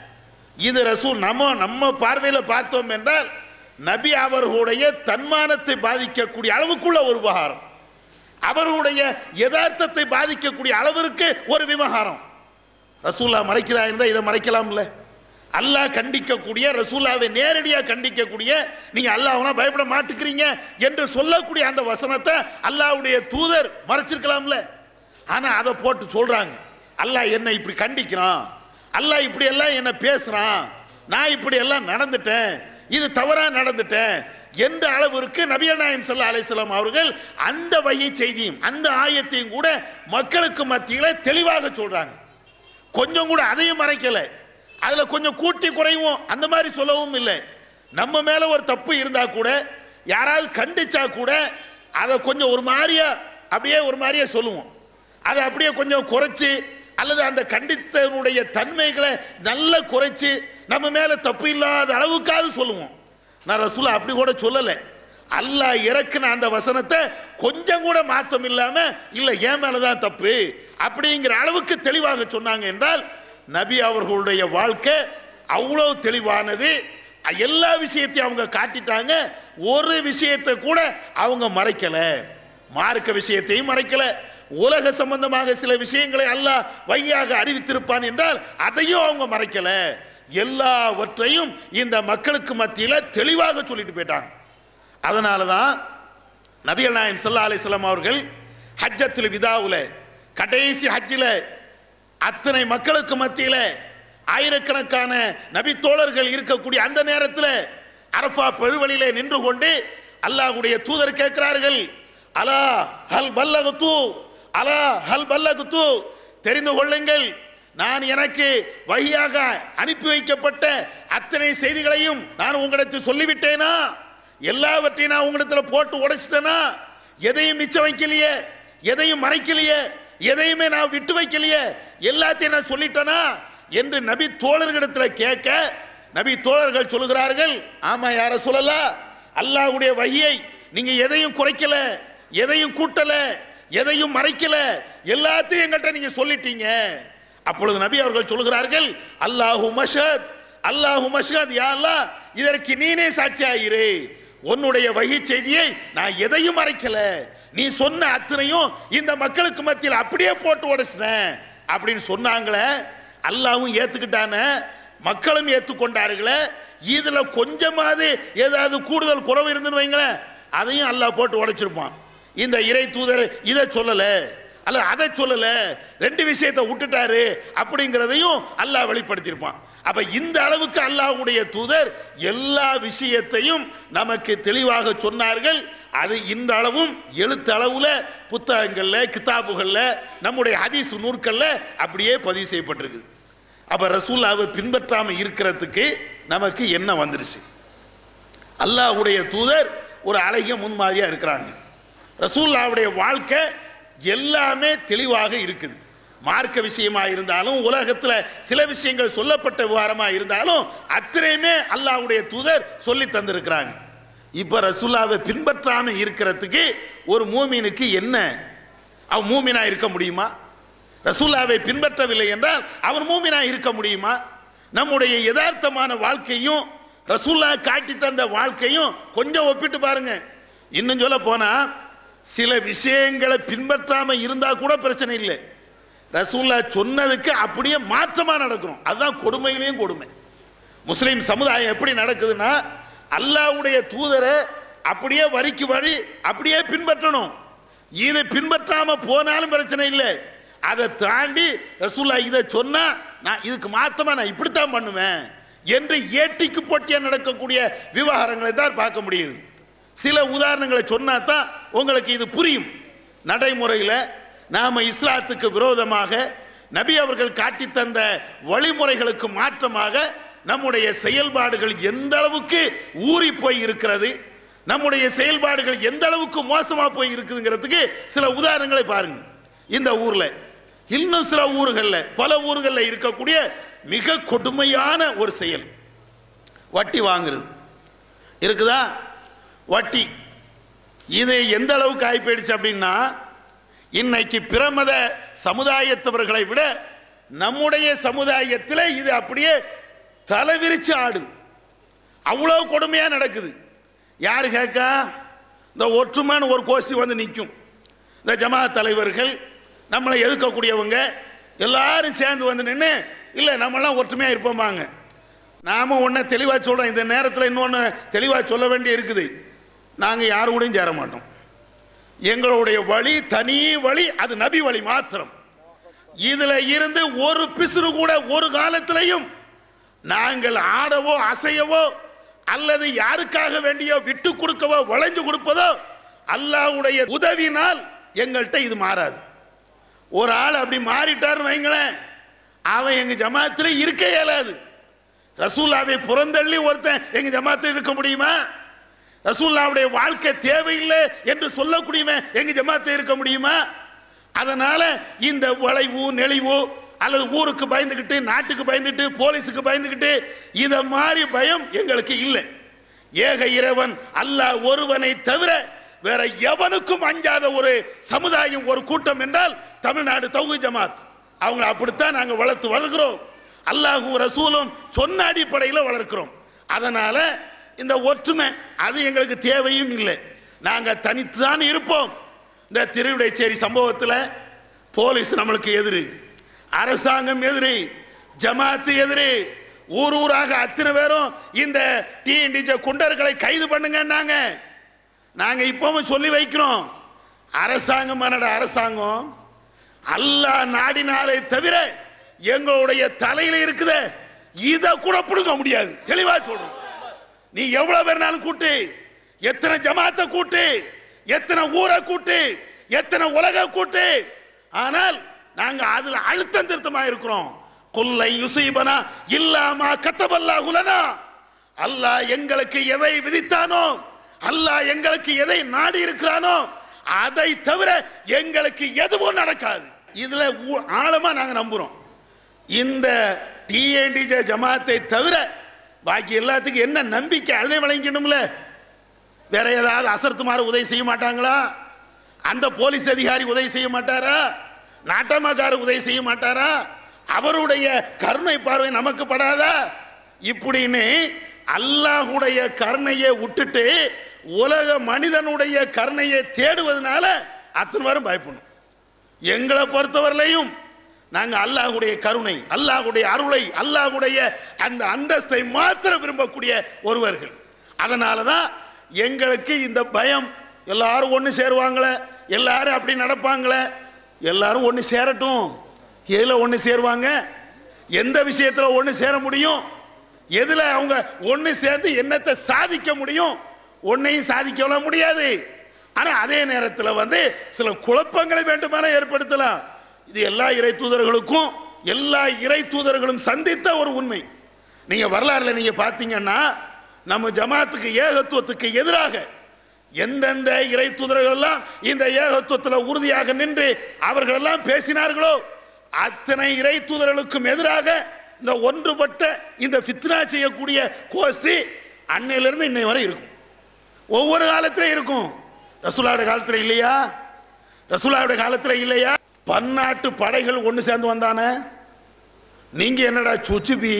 இது ரசூல் நம்ம நம்ம பார்வையில பார்த்தோம் என்றால் நபி அவர்களுடைய தன்மானத்தை பாதிக்கக்கூடிய அளவுக்குள்ள ஒரு விவகாரம் அவர்களுடைய யதார்த்தத்தை பாதிக்கக்கூடிய அளவிற்கு ஒரு விவகாரம் ரசூல்லா மறைக்கிறா இருந்தா இதை மறைக்கலாம்ல அல்லாஹ் கண்டிக்கக்கூடிய ரசூல்லாவை நேரடியாக கண்டிக்கக்கூடிய நீங்க அல்லாஹ்னா பயப்பட மாட்டுக்கிறீங்க என்று சொல்லக்கூடிய அந்த வசனத்தை அல்லாஹ்வுடைய தூதர் மறைச்சிருக்கலாம்ல ஆனா அதை போட்டு சொல்றாங்க அல்லாஹ் என்ன இப்படி கண்டிக்கிறான் அல்லாஹ் இப்படி எல்லாம் என்ன பேசுறான் நான் இப்படி எல்லாம் நடந்துட்டேன் இது தவறா நடந்துட்டேன் என்ற அளவிற்கு நபிகள் நாயம் சல்லா அலிஸ்லாம் அவர்கள் அந்த வகை செய்தியும் அந்த ஆயத்தையும் கூட மக்களுக்கு மத்தியில தெளிவாக சொல்றாங்க கொஞ்சம் கூட அதையும் மறைக்கல அதுல கொஞ்சம் கூட்டி குறைவும் அந்த மாதிரி சொல்லவும் இல்லை நம்ம மேல ஒரு தப்பு இருந்தா கூட யாராவது கண்டிச்சா கூட அதை கொஞ்சம் ஒரு மாதிரியா அப்படியே ஒரு மாதிரியா சொல்லுவோம் அதை அப்படியே கொஞ்சம் குறைச்சு அல்லது அந்த கண்டித்தனுடைய தன்மைகளை நல்லா குறைச்சு நம்ம மேல தப்பு இல்லாத அளவுக்காவது சொல்லுவோம் நான் ரசூலா அப்படி கூட சொல்லலை அல்லாஹ் இறக்குன அந்த வசனத்தை கொஞ்சம் கூட மாத்தம் இல்லாம இல்ல என் மேலதான் தப்பு அப்படிங்கிற அளவுக்கு தெளிவாக சொன்னாங்க என்றால் நபி அவர்களுடைய வாழ்க்கை அவ்வளவு தெளிவானது எல்லா விஷயத்தையும் அவங்க காட்டிட்டாங்க ஒரு விஷயத்தை கூட அவங்க மறைக்கல மார்க்க விஷயத்தையும் மறைக்கல உலக சம்பந்தமாக சில விஷயங்களை அல்லாஹ் வையாக அறிவித்திருப்பான் என்றால் அதையும் அவங்க மறைக்கல எல்லாவற்றையும் இந்த மக்களுக்கு மத்தியில தெளிவாக சொல்லிட்டு போயிட்டாங்க அதனால தான் நபிகள் நாயம் சல்லா அலிஸ்லாம் அவர்கள் ஹஜ்ஜத்தில் விதாவுல கடைசி ஹஜ்ஜில் அத்தனை மக்களுக்கு மத்தியில ஆயிரக்கணக்கான நபி தோழர்கள் இருக்கக்கூடிய அந்த நேரத்தில் அரஃபா பெருவழியிலே நின்று கொண்டு அல்லாஹ்வுடைய தூதர் கேட்கிறார்கள் அலா ஹல் பல்லகுத்து அலா ஹல் பல்லகுத்து தெரிந்து கொள்ளுங்கள் நான் எனக்கு வழியாக அனுப்பி வைக்கப்பட்ட அத்தனை செய்திகளையும் நான் உங்களிடத்தில் சொல்லிவிட்டேனா எல்லாவற்றையும் நான் உங்களிடத்துல போட்டு உடைச்சிட்டேனா எதையும் மிச்சம் வைக்கலையே எதையும் மறைக்கலையே எதையுமே நான் விட்டு வைக்கலையே எல்லாத்தையும் நான் சொல்லிட்டேனா என்று நபி தோழர்களிடத்தில் கேட்க நபி தோழர்கள் சொல்லுகிறார்கள் ஆமா யார சொல்லல அல்லாஹ்வுடைய வகியை நீங்க எதையும் குறைக்கல எதையும் கூட்டல எதையும் மறைக்கல எல்லாத்தையும் எங்கிட்ட நீங்க சொல்லிட்டீங்க அப்பொழுது நபி அவர்கள் சொல்லுகிறார்கள் அல்லாஹு மஷத் அல்லாஹு மஷத் யா அல்லாஹ் இதற்கு நீனே சாட்சியாயிரு உன்னுடைய வகை செய்தியை நான் எதையும் மறைக்கல நீ சொன்ன அத்தனையும் இந்த மக்களுக்கு மத்தியில் அப்படியே போட்டு உடைச்சினேன் அப்படின்னு சொன்னாங்களே அல்லாவும் ஏத்துக்கிட்டானே மக்களும் ஏத்துக்கொண்டார்களே இதுல கொஞ்சமாவது ஏதாவது கூடுதல் குறவு இருந்துன்னு வைங்களேன் அதையும் அல்லாஹ் போட்டு உடைச்சிருப்பான் இந்த இறை தூதர் இதை சொல்லல அல்ல அதை சொல்லல ரெண்டு விஷயத்தை விட்டுட்டாரு அப்படிங்கிறதையும் அல்லாஹ் வெளிப்படுத்தியிருப்பான் அப்ப இந்த அளவுக்கு அல்லாஹ்வுடைய தூதர் எல்லா விஷயத்தையும் நமக்கு தெளிவாக சொன்னார்கள் அது இன்றளவும் எழுத்தளவுல புத்தகங்கள்ல கிதாபுகள்ல நம்முடைய ஹதீஸ் நூற்கள்ல அப்படியே பதிவு செய்யப்பட்டிருக்கு அப்ப ரசூல்லாவை பின்பற்றாம இருக்கிறதுக்கு நமக்கு என்ன வந்துருச்சு அல்லாஹ்வுடைய தூதர் ஒரு அழகிய முன்மாதிரியா இருக்கிறாங்க ரசூல்லாவுடைய வாழ்க்கை எல்லாமே தெளிவாக இருக்குது மார்க்க விஷயமா இருந்தாலும் உலகத்துல சில விஷயங்கள் சொல்லப்பட்ட விவகாரமா இருந்தாலும் அத்தனையுமே அல்லாஹ்வுடைய தூதர் சொல்லி தந்திருக்கிறாங்க இப்ப ரசூல்லாவை பின்பற்றாம இருக்கிறதுக்கு ஒரு மூமினுக்கு என்ன அவன் மூமினா இருக்க முடியுமா ரசூல்லாவை பின்பற்றவில்லை என்றால் அவன் மூமினா இருக்க முடியுமா நம்முடைய யதார்த்தமான வாழ்க்கையும் ரசூல்லா காட்டி தந்த வாழ்க்கையும் கொஞ்சம் ஒப்பிட்டு பாருங்க இன்னும் சொல்ல போனா சில விஷயங்களை பின்பற்றாம இருந்தா கூட பிரச்சனை இல்லை ரசூல்லா சொன்னதுக்கு அப்படியே மாற்றமா நடக்கிறோம் அதுதான் கொடுமையிலையும் கொடுமை முஸ்லீம் சமுதாயம் எப்படி நடக்குதுன்னா அல்லாஹ்வுடைய தூதரை அப்படியே வரிக்கு வழி அப்படியே பின்பற்றணும் இதை பின்பற்றாம போனாலும் பிரச்சனை இல்லை அதை தாண்டி ரசூல்லா இதை சொன்னா நான் இதுக்கு மாத்தமா நான் இப்படித்தான் பண்ணுவேன் என்று ஏட்டிக்கு போட்டியா நடக்கக்கூடிய விவகாரங்களை தான் பார்க்க முடியுது சில உதாரணங்களை சொன்னா தான் உங்களுக்கு இது புரியும் நடைமுறையில் நாம இஸ்லாத்துக்கு விரோதமாக நபி அவர்கள் காட்டி தந்த வழிமுறைகளுக்கு மாற்றமாக நம்முடைய செயல்பாடுகள் எந்த அளவுக்கு ஊறி போய் இருக்கிறது நம்முடைய செயல்பாடுகள் எந்த அளவுக்கு மோசமா போய் இருக்குதுங்கிறதுக்கு சில உதாரணங்களை பாருங்க இந்த ஊர்ல இன்னும் சில ஊர்கள்ல பல ஊர்களில் இருக்கக்கூடிய மிக கொடுமையான ஒரு செயல் வட்டி வாங்குறது இருக்குதா வட்டி இது எந்த அளவுக்கு ஆகி போயிடுச்சு அப்படின்னா இன்னைக்கு பிரமத சமுதாயத்தவர்களை விட நம்முடைய சமுதாயத்தில் இது அப்படியே தலைவிரிச்சு ஆடுது அவ்வளோ கொடுமையா நடக்குது யாரு கேட்கா இந்த ஒற்றுமைன்னு ஒரு கோஷ்டி வந்து நிற்கும் இந்த ஜமாத் தலைவர்கள் நம்மளை எதிர்க்கக்கூடியவங்க எல்லாரும் சேர்ந்து வந்து நின்று இல்லை நம்மளாம் ஒற்றுமையாக இருப்போமாங்க நாம ஒன்று தெளிவாக சொல்கிறோம் இந்த நேரத்தில் இன்னொன்று தெளிவாக சொல்ல வேண்டி இருக்குது நாங்கள் யாரு கூடயும் சேர மாட்டோம் எங்களுடைய வழி தனி வழி அது நபி வழி மாத்திரம் இதுல இருந்து ஒரு பிசுறு கூட ஒரு காலத்திலையும் நாங்கள் ஆடவோ அசையவோ அல்லது யாருக்காக வேண்டியோ விட்டு கொடுக்கவோ வளைஞ்சு கொடுப்பதோ அல்லாஹ்வுடைய உதவினால் எங்கள்கிட்ட இது மாறாது ஒரு ஆள் அப்படி மாறிட்டாருன்னு வைங்களேன் அவன் எங்க ஜமாத்துல இருக்க இயலாது ரசூல்லாவை புறந்தள்ளி ஒருத்தன் எங்க ஜமாத்தில் இருக்க முடியுமா ரசூல்லாவுடைய வாழ்க்கை தேவையில்லை என்று சொல்லக்கூடியவன் எங்க ஜமாத்தில் இருக்க முடியுமா அதனால இந்த வளைவு நெளிவு அல்லது ஊருக்கு பயந்துக்கிட்டு நாட்டுக்கு பயந்துட்டு போலீஸுக்கு பயந்துக்கிட்டு இத மாதிரி பயம் எங்களுக்கு இல்லை ஏக இறைவன் அல்லாஹ் ஒருவனை தவிர வேற எவனுக்கும் அஞ்சாத ஒரு சமுதாயம் ஒரு கூட்டம் என்றால் தமிழ்நாடு தௌஹி ஜமாத் அவங்கள அப்படித்தான் நாங்க வளர்த்து வளர்க்கிறோம் அல்லாஹும் ரசூலும் சொன்ன அடிப்படையில் வளர்க்கிறோம் அதனால இந்த ஒற்றுமை அது எங்களுக்கு தேவையும் இல்லை நாங்க தனித்து தான் இருப்போம் இந்த திருவிடைச்சேரி சம்பவத்தில் போலீஸ் நம்மளுக்கு எதிரி அரசாங்கம் எதிரி ஜமாத்து எதிரி ஊர் ஊராக அத்தனை பேரும் இந்த டிஎன்டிஜ குண்டர்களை கைது பண்ணுங்கன்னாங்க நாங்க இப்பவும் சொல்லி வைக்கிறோம் அரசாங்கம் என்னடா அரசாங்கம் அல்லாஹ் நாடினாலே தவிர எங்களுடைய தலையில இருக்குதே இத கூட புடுங்க முடியாது தெளிவா சொல்றோம் நீ எவ்வளவு பேர்னாலும் கூட்டு எத்தனை ஜமாத்தை கூட்டு எத்தனை ஊரை கூட்டு எத்தனை உலக கூட்டு ஆனால் நாங்க அதுல அழுத்தம் திருத்தமா இருக்கிறோம் கொல்லை யுசைபனா இல்லாமா கத்தபல்லாகுலனா அல்லாஹ் எங்களுக்கு எதை விதித்தானோ அல்லாஹ் எங்களுக்கு எதை நாடி இருக்கிறானோ அதை தவிர எங்களுக்கு எதுவும் நடக்காது இதுல ஊ- ஆழமா நாங்க நம்புறோம் இந்த டிஎன்டிஜே ஜமாத்தை தவிர பாக்கி எல்லாத்துக்கும் என்ன நம்பிக்கை அதே வழங்கணும்ல வேற ஏதாவது அசர்த்துமாறு உதவி செய்ய மாட்டாங்களா அந்த போலீஸ் அதிகாரி உதவி செய்ய மாட்டாரா நாட்டமாக்காரர் உதவி செய்ய மாட்டாரா அவருடைய கருணை பார்வை நமக்கு படாதா இப்படின்னு அல்லாஹுடைய கருணையை விட்டுட்டு உலக மனிதனுடைய கருணையை தேடுவதனால அத்தனை பேரும் பயப்படணும் எங்களை பொறுத்தவரையிலையும் நாங்க அல்லாஹ்வுடைய கருணை அல்லாஹ்வுடைய அருளை அல்லாஹ்வுடைய அந்த அந்தஸ்தை மாத்திர விரும்பக்கூடிய ஒருவர்கள் அதனால தான் எங்களுக்கு இந்த பயம் எல்லாரும் ஒன்று சேருவாங்களே எல்லாரும் அப்படி நடப்பாங்களே எல்லாரும் ஒன்று சேரட்டும் எதில் ஒன்று சேருவாங்க எந்த விஷயத்தில் ஒன்று சேர முடியும் எதில் அவங்க ஒன்று சேர்ந்து என்னத்தை சாதிக்க முடியும் ஒன்னையும் சாதிக்கலாம் முடியாது ஆனா அதே நேரத்தில் வந்து சில குழப்பங்களை வேண்டுமானால் ஏற்படுத்தலாம் இது எல்லா இறை தூதர்களுக்கும் எல்லா இறை தூதர்களும் சந்தித்த ஒரு உண்மை நீங்க வரலாறுல நீங்க பார்த்தீங்கன்னா நம்ம ஜமாத்துக்கு ஏகத்துவத்துக்கு எதிராக எந்தெந்த இறை தூதர்கள் எல்லாம் இந்த ஏகத்துவத்தில் உறுதியாக நின்று அவர்கள் எல்லாம் பேசினார்களோ அத்தனை இறை தூதர்களுக்கும் எதிராக இந்த ஒன்றுபட்ட இந்த ஃபித்னா செய்யக்கூடிய கோஷ்டி அன்னையிலிருந்து இன்னை வரை இருக்கும் ஒவ்வொரு காலத்திலும் இருக்கும் ரசூலாவுடைய காலத்தில் இல்லையா ரசூலாவுடைய காலத்தில் இல்லையா பன்னாட்டு படைகள் ஒன்று சேர்ந்து வந்தானே நீங்க என்னடா சுச்சுபி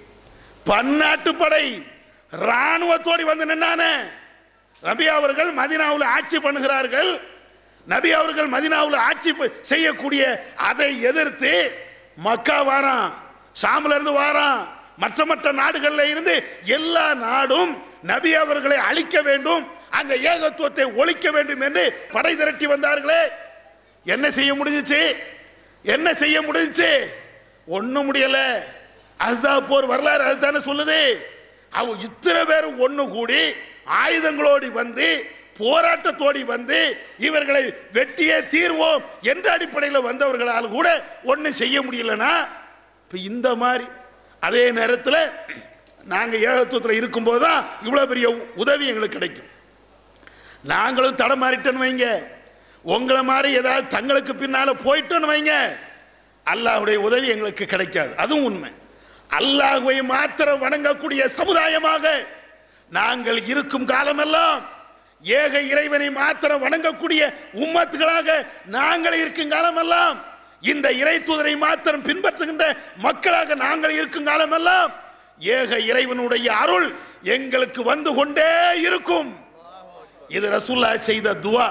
பன்னாட்டு படை ராணுவத்தோடி வந்து நின்னானே ரபி அவர்கள் மதினாவில் ஆட்சி பண்ணுகிறார்கள் நபி அவர்கள் மதினாவில் ஆட்சி ப- செய்யக்கூடிய அதை எதிர்த்து மக்கா வாரான் ஷாம்ல இருந்து வாரான் மற்ற மற்ற நாடுகள்ல இருந்து எல்லா நாடும் நபி அவர்களை அழிக்க வேண்டும் அங்க ஏகத்துவத்தை ஒழிக்க வேண்டும் என்று படை திரட்டி வந்தார்களே என்ன செய்ய முடிஞ்சுச்சு என்ன செய்ய முடிஞ்சுச்சு ஒண்ணும் முடியல அஹ்ஸாப் போர் வரலாறு அதுதானே சொல்லுது அவங்க இத்தனை பேர் ஒண்ணு கூடி ஆயுதங்களோடி வந்து போராட்டத்தோடி வந்து இவர்களை வெட்டியே தீர்வோம் என்ற அடிப்படையில் வந்தவர்களால் கூட ஒன்றும் செய்ய முடியலனா இப்போ இந்த மாதிரி அதே நேரத்தில் நாங்கள் ஏகத்துவத்தில் இருக்கும்போது தான் இவ்வளோ பெரிய உதவி எங்களுக்கு கிடைக்கும் நாங்களும் தடமாறிட்டோன்னு வைங்க உங்களை மாதிரி ஏதாவது தங்களுக்கு பின்னால போயிட்டோன்னு வைங்க அல்லாஹ்வுடைய உதவி எங்களுக்கு கிடைக்காது அதுவும் உண்மை அல்லாஹ்வை மாத்திரம் வணங்கக்கூடிய சமுதாயமாக நாங்கள் இருக்கும் காலமெல்லாம் ஏக இறைவனை மாத்திரம் வணங்கக்கூடிய உம்மத்துகளாக நாங்கள் இருக்கும் காலமெல்லாம் இந்த இறை தூதரை மாத்திரம் பின்பற்றுகின்ற மக்களாக நாங்கள் இருக்கும் காலமெல்லாம் ஏக இறைவனுடைய அருள் எங்களுக்கு வந்து கொண்டே இருக்கும் இது ரசூல்லா செய்த துவா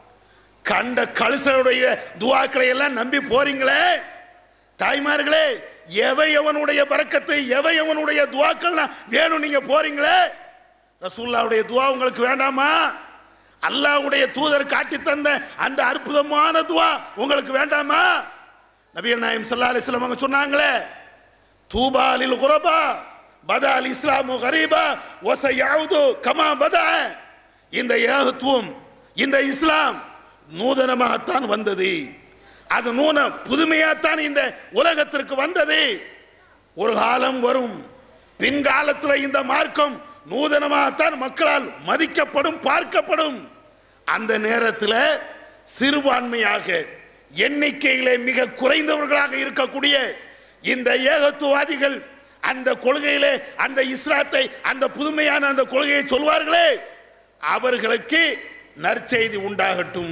கண்ட கழுசனுடைய துவாக்களை எல்லாம் நம்பி போறீங்களே தாய்மார்களே எவை எவனுடைய பறக்கத்தை எவை எவனுடைய துவாக்கள் வேணும் நீங்க போறீங்களே ரசூல்லாவுடைய துவா உங்களுக்கு வேண்டாமா அல்லாஹ்வுடைய தூதர் காட்டி தந்த அந்த அற்புதமான துவா உங்களுக்கு வேண்டாமா நபிகள் நாயம் ஸல்லல்லாஹு அலைஹி வஸல்லம் அவங்க சொன்னாங்களே தூபா லில் குரபா பதா அல் இஸ்லாமு கரீபா வசயவுது கமா பதா இந்த ஏகத்துவம் இந்த இஸ்லாம் நூதனமாகத்தான் வந்தது அது நூன புதுமையாத்தான் இந்த உலகத்திற்கு வந்தது ஒரு காலம் வரும் பின்காலத்தில் இந்த மார்க்கம் நூதனமாகத்தான் மக்களால் மதிக்கப்படும் பார்க்கப்படும் அந்த நேரத்தில் சிறுபான்மையாக எண்ணிக்கையிலே மிக குறைந்தவர்களாக இருக்கக்கூடிய இந்த ஏகத்துவாதிகள் அந்த கொள்கையிலே அந்த இஸ்லாத்தை அந்த புதுமையான அந்த கொள்கையை சொல்வார்களே அவர்களுக்கு நற்செய்தி உண்டாகட்டும்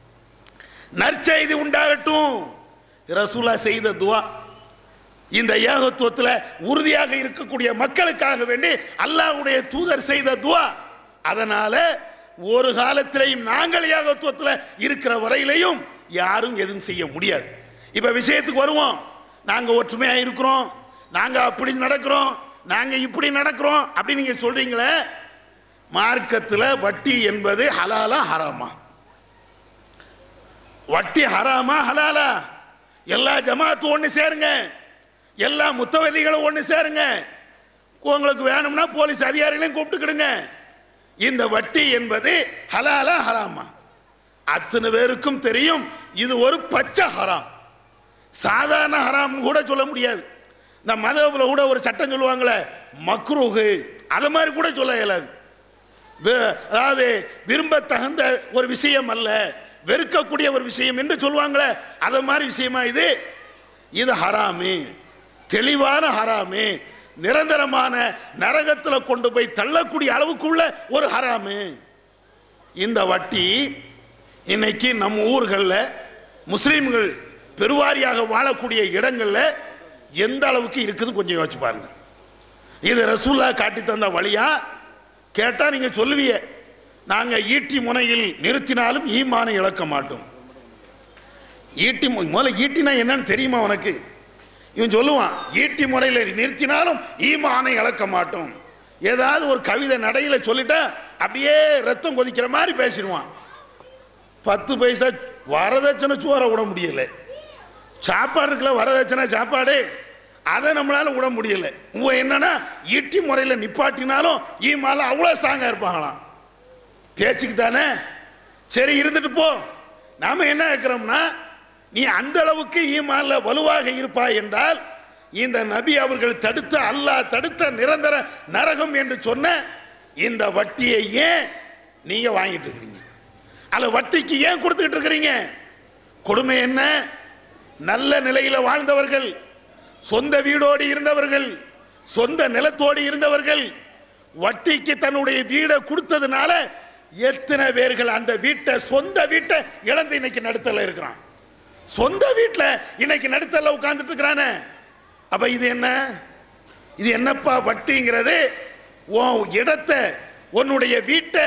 நற்செய்தி உண்டாகட்டும் ரசூலா செய்த துவா இந்த ஏகத்துவத்தில் உறுதியாக இருக்கக்கூடிய மக்களுக்காக வேண்டி அல்லாஹ்வுடைய தூதர் செய்த துவா அதனால ஒரு காலத்திலையும் நாங்கள் ஏகத்துவத்தில் இருக்கிற வரையிலையும் யாரும் எதுவும் செய்ய முடியாது இப்ப விஷயத்துக்கு வருவோம் நாங்க ஒற்றுமையா இருக்கிறோம் நாங்க அப்படி நடக்கிறோம் நாங்க இப்படி நடக்கிறோம் அப்படின்னு நீங்க சொல்றீங்களே மார்க்கத்தில் வட்டி என்பது ஹலாலா ஹராமா வட்டி ஹராமா ஹலாலா எல்லா ஜமாத்தும் ஒன்று சேருங்க எல்லா முத்தவல்லிகளும் ஒன்று சேருங்க உங்களுக்கு வேணும்னா போலீஸ் அதிகாரிகளையும் கூப்பிட்டுக்கிடுங்க இந்த வட்டி என்பது ஹலாலா ஹராமா அத்தனை பேருக்கும் தெரியும் இது ஒரு பச்சை ஹராம் சாதாரண ஹராம் கூட சொல்ல முடியாது இந்த மதவில் கூட ஒரு சட்டம் சொல்லுவாங்களே மக்ரூஹு அது மாதிரி கூட சொல்ல இயலாது வே- அதாவது விரும்பத்தகுந்த ஒரு விஷயம் அல்ல வெறுக்கக்கூடிய ஒரு விஷயம் என்று சொல்லுவாங்களே அது மாதிரி விஷயமா இது இது ஹராமு தெளிவான ஹராமு நிரந்தரமான நரகத்தில் கொண்டு போய் தள்ளக்கூடிய அளவுக்குள்ள ஒரு ஹராமு இந்த வட்டி இன்னைக்கு நம்ம ஊர்களில் முஸ்லீம்கள் பெருவாரியாக வாழக்கூடிய இடங்கள்ல எந்த அளவுக்கு இருக்குது கொஞ்சம் யோசிச்சு பாருங்க இது ரசூல்லா காட்டி தந்த வழியா கேட்டா நீங்க சொல்லுவீங்க நாங்க ஈட்டி முனையில் நிறுத்தினாலும் ஈமானை இழக்க மாட்டோம் ஈட்டி மு- முதல்ல ஈட்டினா என்னன்னு தெரியுமா உனக்கு இவன் சொல்லுவான் ஈட்டி முறையில் நிறுத்தினாலும் ஈமானை இழக்க மாட்டோம் ஏதாவது ஒரு கவிதை நடையில சொல்லிட்டா அப்படியே ரத்தம் கொதிக்கிற மாதிரி பேசிடுவான் பத்து பைசா வரதட்சணை சோற விட முடியல சாப்பாடு இருக்குல்ல வரதட்சணை சாப்பாடு அதை நம்மளால விட முடியல இவன் என்னன்னா ஈட்டி முறையில் நிப்பாட்டினாலும் ஈமால அவ்வளோ ஸ்ட்ராங்காக இருப்பாங்களாம் பேச்சுக்கு தானே சரி இருந்துட்டு போ நாம என்ன கேட்கிறோம்னா நீ அந்த அளவுக்கு ஈமான்ல வலுவாக இருப்பாய் என்றால் இந்த நபி அவர்கள் தடுத்த அல்லாஹ் தடுத்த நிரந்தர நரகம் என்று சொன்ன இந்த வட்டியை ஏன் நீங்க வாங்கிட்டு இருக்கிறீங்க அல்ல வட்டிக்கு ஏன் கொடுத்துக்கிட்டு இருக்கிறீங்க கொடுமை என்ன நல்ல நிலையில வாழ்ந்தவர்கள் சொந்த வீடோடு இருந்தவர்கள் சொந்த நிலத்தோடு இருந்தவர்கள் வட்டிக்கு தன்னுடைய வீடை கொடுத்ததுனால எத்தனை பேர்கள் அந்த வீட்டை சொந்த வீட்டை இழந்து இன்னைக்கு நடுத்தல இருக்கிறான் சொந்த வீட்டில் இன்னைக்கு நடுத்தல உட்கார்ந்துட்டு இருக்கிறானே அப்ப இது என்ன இது என்னப்பா வட்டிங்கிறது உன் இடத்தை உன்னுடைய வீட்டை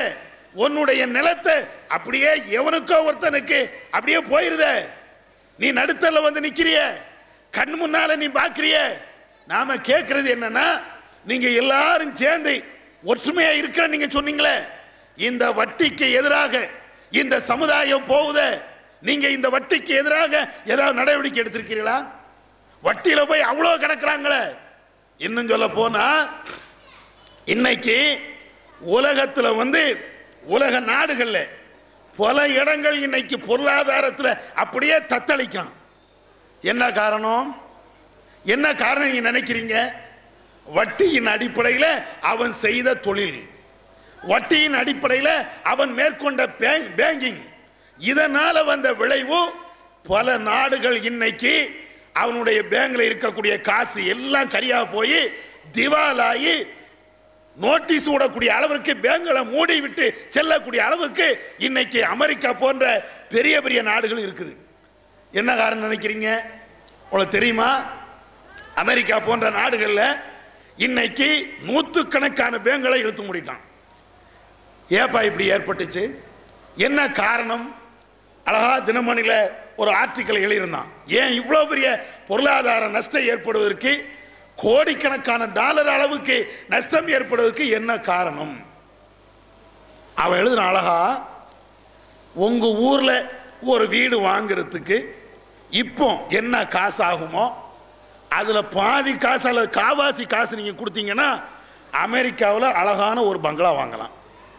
உன்னுடைய நிலத்தை அப்படியே எவனுக்கோ ஒருத்தனுக்கு அப்படியே போயிருதே நீ நடுத்தல வந்து நிக்கிறிய கண் முன்னால நீ பாக்குறிய நாம கேட்கறது என்னன்னா நீங்க எல்லாரும் சேர்ந்து ஒற்றுமையா இருக்கிற நீங்க சொன்னீங்களே இந்த வட்டிக்கு எதிராக இந்த சமுதாயம் போகுதே நீங்க இந்த வட்டிக்கு எதிராக ஏதாவது நடவடிக்கை எடுத்திருக்கிறீங்களா வட்டியில போய் அவ்வளோ கிடக்குறாங்களே இன்னும் சொல்ல போனா இன்னைக்கு உலகத்துல வந்து உலக நாடுகள்ல பல இடங்கள் இன்னைக்கு பொருளாதாரத்தில் அப்படியே தத்தளிக்கிறான் என்ன காரணம் என்ன காரணம் நீங்க நினைக்கிறீங்க வட்டியின் அடிப்படையில் அவன் செய்த தொழில் வட்டியின் அடிப்படையில் அவன் மேற்கொண்ட பேங்க் பேங்கிங் இதனால வந்த விளைவு பல நாடுகள் இன்னைக்கு அவனுடைய பேங்க்ல இருக்கக்கூடிய காசு எல்லாம் கரியா போய் திவாலாகி நோட்டீஸ் விடக்கூடிய அளவிற்கு பேங்களை மூடி விட்டு செல்லக்கூடிய அளவுக்கு இன்னைக்கு அமெரிக்கா போன்ற பெரிய பெரிய நாடுகள் இருக்குது என்ன காரணம் நினைக்கிறீங்க உங்களுக்கு தெரியுமா அமெரிக்கா போன்ற நாடுகளில் இன்னைக்கு நூற்றுக்கணக்கான பேங்களை இழுத்து மூடிட்டான் ஏப்பா இப்படி ஏற்பட்டுச்சு என்ன காரணம் அழகா தினமணியில் ஒரு ஆர்டிக்கல் எழுதியிருந்தான் ஏன் இவ்வளோ பெரிய பொருளாதார நஷ்டம் ஏற்படுவதற்கு கோடிக்கணக்கான டாலர் அளவுக்கு நஷ்டம் ஏற்படுவதற்கு என்ன காரணம் அவன் எழுதுன அழகா உங்க ஊர்ல ஒரு வீடு வாங்குறதுக்கு இப்போ என்ன காசு ஆகுமோ அதுல பாதி காசு அல்லது காவாசி காசு நீங்க கொடுத்தீங்கன்னா அமெரிக்காவில் அழகான ஒரு பங்களா வாங்கலாம்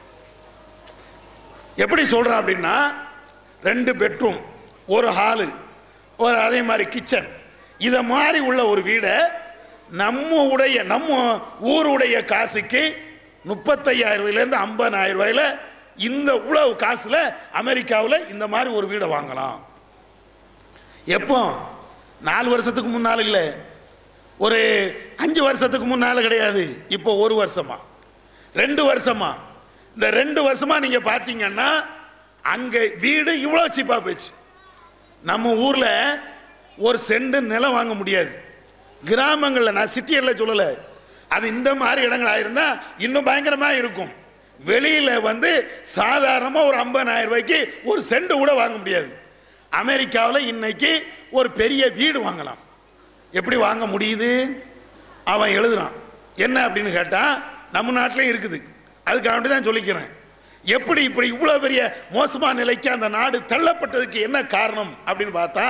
எப்படி சொல்றான் அப்படின்னா ரெண்டு பெட்ரூம் ஒரு ஹாலு ஒரு அதே மாதிரி கிச்சன் இதை மாதிரி உள்ள ஒரு வீடை நம்ம உடைய நம்ம ஊருடைய காசுக்கு முப்பத்தையாயிரம் ரூபாயிலேருந்து ஐம்பதாயிரம் ரூபாயில இந்த உழவு காசுல அமெரிக்காவில் இந்த மாதிரி ஒரு வீடை வாங்கலாம் எப்போ நாலு வருஷத்துக்கு முன்னால் இல்லை ஒரு அஞ்சு வருஷத்துக்கு முன்னால் கிடையாது இப்போ ஒரு வருஷமா ரெண்டு வருஷமா இந்த ரெண்டு வருஷமா நீங்க பார்த்தீங்கன்னா அங்க வீடு இவ்வளோ சீப்பா போச்சு நம்ம ஊர்ல ஒரு செண்டு நிலம் வாங்க முடியாது கிராமங்களில் நான் சிட்டியில் சொல்லலை அது இந்த மாதிரி இடங்களா இருந்தா இன்னும் பயங்கரமா இருக்கும் வெளியில வந்து சாதாரணமாக ஒரு ஐம்பதாயிரம் ரூபாய்க்கு ஒரு செண்டு கூட வாங்க முடியாது அமெரிக்காவில் இன்னைக்கு ஒரு பெரிய வீடு வாங்கலாம் எப்படி வாங்க முடியுது அவன் எழுதுறான் என்ன அப்படின்னு கேட்டா நம்ம நாட்டிலையும் இருக்குது அதுக்காக வேண்டி தான் சொல்லிக்கிறேன் எப்படி இப்படி இவ்வளோ பெரிய மோசமான நிலைக்கு அந்த நாடு தள்ளப்பட்டதுக்கு என்ன காரணம் அப்படின்னு பார்த்தா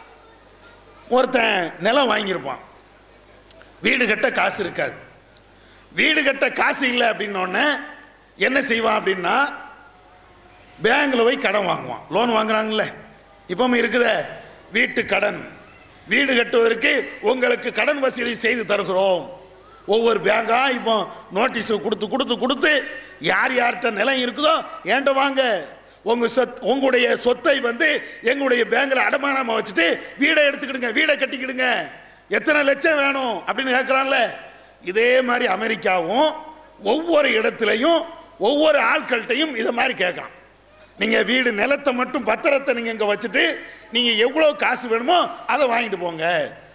ஒருத்தன் நிலம் வாங்கியிருப்பான் வீடு கட்ட காசு இருக்காது வீடு கட்ட காசு இல்லை அப்படின்னோடனே என்ன செய்வான் அப்படின்னா பேங்க்ல போய் கடன் வாங்குவான் லோன் வாங்குறாங்கல்ல இப்பவும் இருக்குதே வீட்டு கடன் வீடு கட்டுவதற்கு உங்களுக்கு கடன் வசதி செய்து தருகிறோம் ஒவ்வொரு பேங்கா இப்போ நோட்டீஸ் கொடுத்து கொடுத்து கொடுத்து யார் யார்கிட்ட நிலம் இருக்குதோ ஏன்ட்ட வாங்க உங்க சொத் உங்களுடைய சொத்தை வந்து எங்களுடைய பேங்க்ல அடமானமா வச்சுட்டு வீடை எடுத்துக்கிடுங்க வீடை கட்டிக்கிடுங்க எத்தனை லட்சம் வேணும் அப்படின்னு கேட்குறான்ல இதே மாதிரி அமெரிக்காவும் ஒவ்வொரு இடத்துலையும் ஒவ்வொரு ஆட்கள்கிட்டையும் இதை மாதிரி கேட்கலாம் நீங்க வீடு நிலத்தை மட்டும் பத்திரத்தை நீங்க இங்க வச்சுட்டு நீங்க எவ்வளவு காசு வேணுமோ அதை வாங்கிட்டு போங்க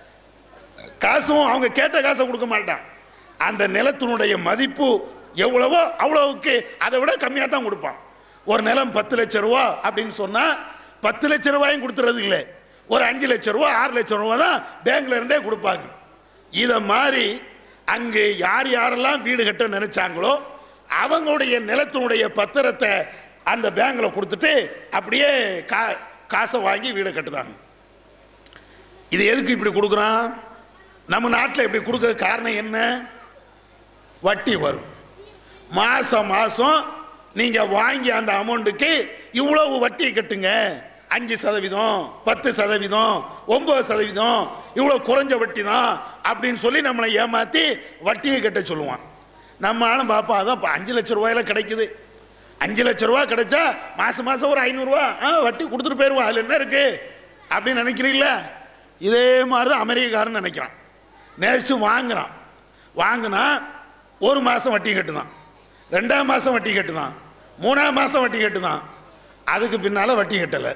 காசும் அவங்க கேட்ட காசை கொடுக்க மாட்டான் அந்த நிலத்தினுடைய மதிப்பு எவ்வளவோ அவ்வளவுக்கு அதை விட கம்மியாக தான் கொடுப்பான் ஒரு நிலம் பத்து லட்ச ரூபா அப்படின்னு சொன்னா பத்து லட்ச ரூபாயும் கொடுத்துறது இல்லை ஒரு அஞ்சு லட்ச ரூபா ஆறு லட்ச ரூபா தான் பேங்க்ல இருந்தே கொடுப்பாங்க இதை மாதிரி அங்கே யார் யாரெல்லாம் வீடு கட்ட நினைச்சாங்களோ அவங்களுடைய நிலத்தினுடைய பத்திரத்தை அந்த பேங்க்ல கொடுத்துட்டு அப்படியே கா காசை வாங்கி வீடை கட்டுதாங்க இது எதுக்கு இப்படி கொடுக்குறான் நம்ம நாட்டில் இப்படி கொடுக்க காரணம் என்ன வட்டி வரும் மாசம் மாசம் நீங்க வாங்கி அந்த அமௌண்ட்டுக்கு இவ்வளவு வட்டி கட்டுங்க அஞ்சு சதவீதம் பத்து சதவீதம் ஒன்பது சதவீதம் இவ்வளவு குறைஞ்ச வட்டி தான் அப்படின்னு சொல்லி நம்மளை ஏமாத்தி வட்டியை கட்ட சொல்லுவான் நம்ம ஆளும் பாப்பா அதான் இப்போ அஞ்சு லட்ச ரூபாயில கிடைக்குது அஞ்சு லட்ச ரூபா கிடைச்சா மாசம் மாசம் ஒரு ஐநூறுரூவா ஆ வட்டி கொடுத்துட்டு போயிடுவான் அதில் என்ன இருக்கு அப்படின்னு நினைக்கிறீங்களா இதே மாதிரி தான் அமெரிக்காரன் நினைக்கிறான் நேசிச்சு வாங்குறான் வாங்கினா ஒரு மாதம் வட்டி கட்டுதான் ரெண்டாம் மாதம் வட்டி கட்டுதான் மூணாம் மாதம் வட்டி கட்டுதான் அதுக்கு பின்னால் வட்டி கட்டலை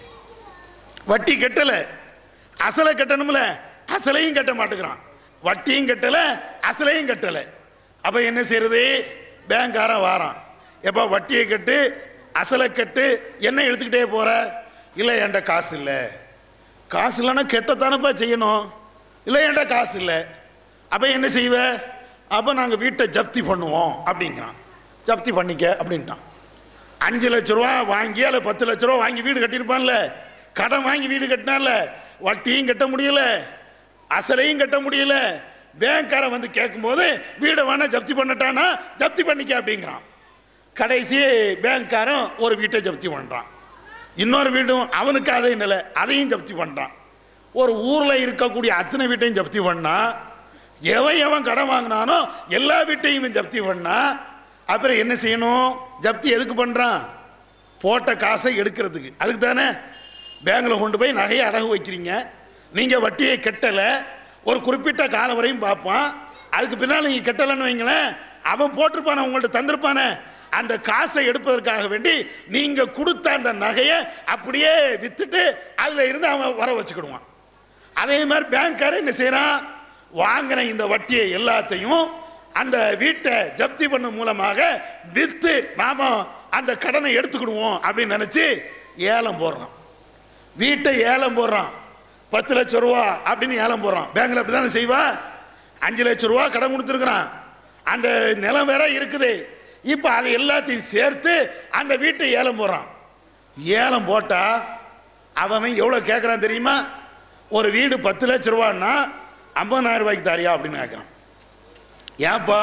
வட்டி கட்டலை அசலை கட்டணும்ல அசலையும் கட்ட மாட்டேங்கிறான் வட்டியும் கட்டலை அசலையும் கட்டலை அப்போ என்ன செய்யறது பேங்க்காரன் வாரான் எப்போ வட்டியை கட்டு அசலை கட்டு என்ன எடுத்துக்கிட்டே போற இல்லை என்கிட்ட காசு இல்லை காசு இல்லைன்னா கெட்டத்தானப்பா செய்யணும் இல்லை என்கிட்ட காசு இல்லை அப்போ என்ன செய்வ அப்போ நாங்கள் வீட்டை ஜப்தி பண்ணுவோம் அப்படிங்கிறான் ஜப்தி பண்ணிக்க அப்படின்ட்டான் அஞ்சு லட்ச ரூபா வாங்கி அல்ல பத்து லட்ச ரூபா வாங்கி வீடு கட்டியிருப்பான்ல கடன் வாங்கி வீடு கட்டினால வட்டியும் கட்ட முடியல அசலையும் கட்ட முடியல பேங்க்காரன் வந்து கேட்கும்போது வீடை வேணா ஜப்தி பண்ணட்டானா ஜப்தி பண்ணிக்க அப்படிங்கிறான் கடைசி பேங்க்காரன் ஒரு வீட்டை ஜப்தி பண்ணுறான் இன்னொரு வீடும் அவனுக்கு அதே நிலை அதையும் ஜப்தி பண்ணுறான் ஒரு ஊரில் இருக்கக்கூடிய அத்தனை வீட்டையும் ஜப்தி பண்ணா எவன் எவன் கடன் வாங்கினானோ எல்லா வீட்டையும் இவன் ஜப்தி பண்ணா அப்புறம் என்ன செய்யணும் ஜப்தி எதுக்கு பண்ணுறான் போட்ட காசை எடுக்கிறதுக்கு அதுக்கு தானே பேங்கில் கொண்டு போய் நகையை அடகு வைக்கிறீங்க நீங்கள் வட்டியை கட்டலை ஒரு குறிப்பிட்ட காலம் வரையும் பார்ப்பான் அதுக்கு பின்னால் நீங்கள் கட்டலைன்னு வைங்களேன் அவன் போட்டிருப்பானே உங்கள்ட்ட தந்திருப்பானே அந்த காசை எடுப்பதற்காக வேண்டி நீங்கள் கொடுத்த அந்த நகையை அப்படியே வித்துட்டு அதில் இருந்து அவன் வர வச்சுக்கிடுவான் அதே மாதிரி பேங்க்காரன் என்ன செய்கிறான் வாங்கின இந்த வட்டியை எல்லாத்தையும் அந்த வீட்டை ஜப்தி பண்ண மூலமாக வித்து நாம அந்த கடனை எடுத்துக்கிடுவோம் அப்படின்னு நினைச்சு ஏலம் போடுறான் வீட்டை ஏலம் போடுறான் பத்து லட்சம் ரூபா அப்படின்னு ஏலம் போடுறான் பேங்க்ல அப்படிதானே செய்வா அஞ்சு லட்சம் ரூபா கடன் கொடுத்துருக்குறான் அந்த நிலம் வேற இருக்குது இப்போ அதை எல்லாத்தையும் சேர்த்து அந்த வீட்டை ஏலம் போடுறான் ஏலம் போட்டா அவன் எவ்வளோ கேட்குறான் தெரியுமா ஒரு வீடு பத்து லட்ச ரூபான்னா ஐம்பதாயிரம் ரூபாய்க்கு தாரியா அப்படின்னு கேட்குறான் ஏன்பா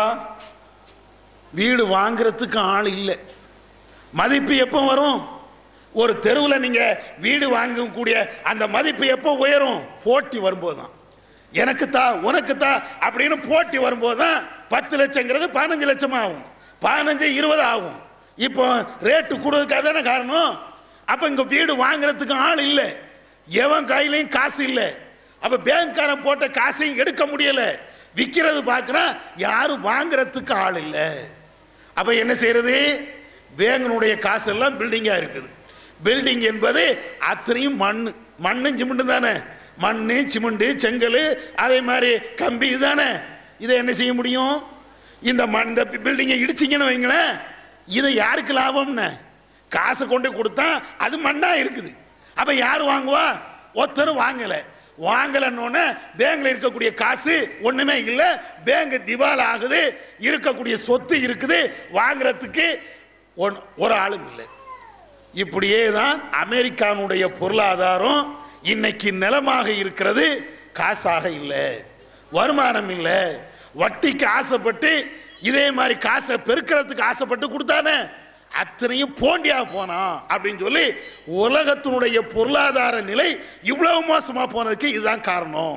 வீடு வாங்குறதுக்கு ஆள் இல்லை மதிப்பு எப்போ வரும் ஒரு தெருவில் நீங்கள் வீடு வாங்கக்கூடிய அந்த மதிப்பு எப்போ உயரும் போட்டி வரும்போது தான் எனக்கு தா உனக்கு தா அப்படின்னு போட்டி வரும்போது தான் பத்து லட்சங்கிறது பதினஞ்சு லட்சம் ஆகும் பதினஞ்சு இருபது ஆகும் இப்போ ரேட்டு கூடுறதுக்காக தானே காரணம் அப்போ இங்கே வீடு வாங்குறதுக்கு ஆள் இல்லை எவன் கையிலையும் காசு இல்லை அப்போ பேங்க்காரன் போட்ட காசையும் எடுக்க முடியலை விற்கிறது பார்க்குறான் யாரும் வாங்குறதுக்கு ஆள் இல்லை அப்போ என்ன செய்யறது பேங்கனுடைய காசு எல்லாம் பில்டிங்காக இருக்குது பில்டிங் என்பது அத்தனையும் மண் மண்ணும் சிமெண்ட்டு தானே மண் சிமெண்ட் செங்கல் அதே மாதிரி கம்பி தானே இதை என்ன செய்ய முடியும் இந்த மண் இந்த பில்டிங்கை இடிச்சிங்கன்னு வைங்களேன் இதை யாருக்கு லாபம்னு காசை கொண்டு கொடுத்தா அது மண்ணாக இருக்குது அப்போ யார் வாங்குவா ஒருத்தரும் வாங்கலை வாங்கலன்னொன்னே பேங்க்ல இருக்கக்கூடிய காசு ஒண்ணுமே இல்லை பேங்க் திவால் ஆகுது இருக்கக்கூடிய சொத்து இருக்குது வாங்குறதுக்கு ஒன்- ஒரு ஆளும் இல்லை இப்படியே தான் அமெரிக்கானுடைய பொருளாதாரம் இன்னைக்கு நிலமாக இருக்கிறது காசாக இல்லை வருமானம் இல்லை வட்டிக்கு ஆசைப்பட்டு இதே மாதிரி காசை பெருக்கிறதுக்கு ஆசைப்பட்டு கொடுத்தானே அத்தனையும் போண்டியா போனான் அப்படின்னு சொல்லி உலகத்தினுடைய பொருளாதார நிலை இவ்வளவு மோசமா போனதுக்கு இதுதான் காரணம்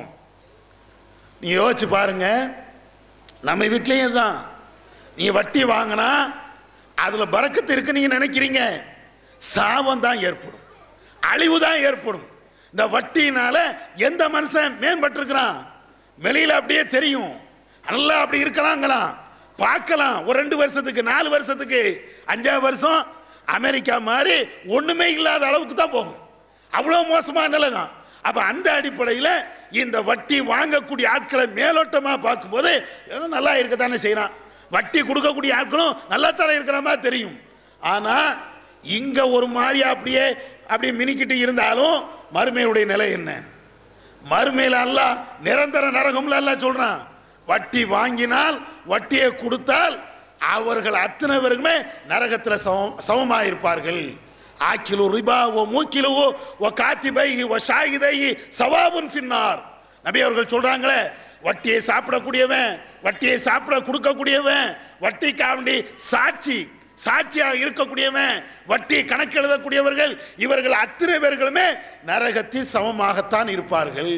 நீ யோசிச்சு பாருங்க நம்ம வீட்லயும் தான் நீங்க வட்டி வாங்கினா அதுல பறக்கத்து இருக்கு நீங்க நினைக்கிறீங்க சாபம் தான் ஏற்படும் அழிவு தான் ஏற்படும் இந்த வட்டியினால எந்த மனுஷன் மேம்பட்டிருக்கிறான் வெளியில அப்படியே தெரியும் நல்லா அப்படி இருக்கலாங்களாம் பார்க்கலாம் ஒரு ரெண்டு வருஷத்துக்கு நாலு வருஷத்துக்கு அஞ்சாவது வருஷம் அமெரிக்கா மாதிரி ஒண்ணுமே இல்லாத அளவுக்கு தான் போகும் அவ்வளோ மோசமான நிலை தான் அப்ப அந்த அடிப்படையில் இந்த வட்டி வாங்கக்கூடிய ஆட்களை மேலோட்டமா பார்க்கும்போது ஏதோ நல்லா இருக்கத்தானே செய்றான் வட்டி கொடுக்கக்கூடிய ஆட்களும் நல்லா தானே இருக்கிற மாதிரி தெரியும் ஆனா இங்க ஒரு மாதிரி அப்படியே அப்படியே மினிக்கிட்டு இருந்தாலும் மறுமையுடைய நிலை என்ன மறுமையில் அல்லாஹ் நிரந்தர நரகம்ல அல்லாஹ் சொல்றான் வட்டி வாங்கினால் வட்டியை கொடுத்தால் அவர்கள் அத்தனை பேருக்குமே நரகத்தில் சமம் சமமாயிருப்பார்கள் ஆக்கிலு ரிபா ஓ மூக்கிலு ஓ காத்திபை ஓ ஷாகிதை சவாபுன் பின்னார் நபி அவர்கள் சொல்றாங்களே வட்டியை சாப்பிடக்கூடியவன் வட்டியை சாப்பிட கொடுக்கக்கூடியவன் வட்டிக்காண்டி சாட்சி சாட்சியாக இருக்கக்கூடியவன் வட்டி கணக்கு எழுதக்கூடியவர்கள் இவர்கள் அத்தனை பேர்களுமே நரகத்தில் சமமாகத்தான் இருப்பார்கள்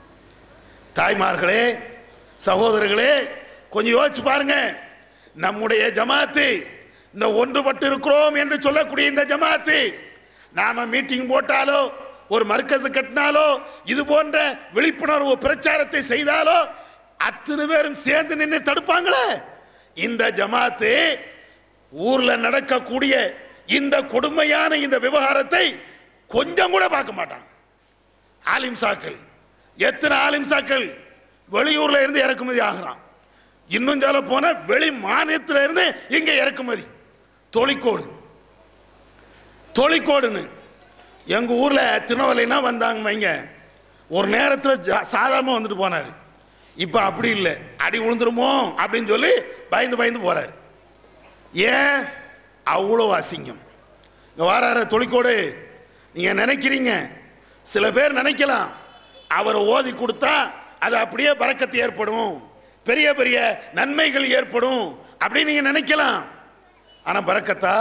தாய்மார்களே சகோதரர்களே கொஞ்சம் யோசிச்சு பாருங்க நம்முடைய ஜமாத்து இந்த ஒன்றுபட்டு இருக்கிறோம் என்று சொல்லக்கூடிய இந்த ஜமாத்து நாம மீட்டிங் போட்டாலோ ஒரு மர்க்கஸ் கட்டினாலோ இது போன்ற விழிப்புணர்வு பிரச்சாரத்தை செய்தாலோ அத்தனை பேரும் சேர்ந்து நின்று தடுப்பாங்களே இந்த ஜமாத்து ஊர்ல நடக்கக்கூடிய இந்த கொடுமையான இந்த விவகாரத்தை கொஞ்சம் கூட பார்க்க மாட்டாங்க ஆலிம்சாக்கள் எத்தனை ஆலிம்சாக்கள் வெளியூர்ல இருந்து இறக்குமதி ஆகுறான் இன்னும் சொல்ல போனா வெளி மாநிலத்துல இருந்து இங்க இறக்குமதி தொழிக்கோடு தொழிக்கோடுன்னு எங்கள் ஊரில் திருநெல்வேலினா வந்தாங்க வைங்க ஒரு நேரத்தில் சாதாரணமாக வந்துட்டு போனார் இப்போ அப்படி இல்லை அடி விழுந்துருமோ அப்படின்னு சொல்லி பயந்து பயந்து போகிறார் ஏன் அவ்வளோ அசிங்கம் இங்கே வாரார தொழிக்கோடு நீங்கள் நினைக்கிறீங்க சில பேர் நினைக்கலாம் அவரை ஓதி கொடுத்தா அது அப்படியே பறக்கத்து ஏற்படும் பெரிய பெரிய நன்மைகள் ஏற்படும் அப்படின்னு நீங்கள் நினைக்கலாம் ஆனால் பறக்கத்தா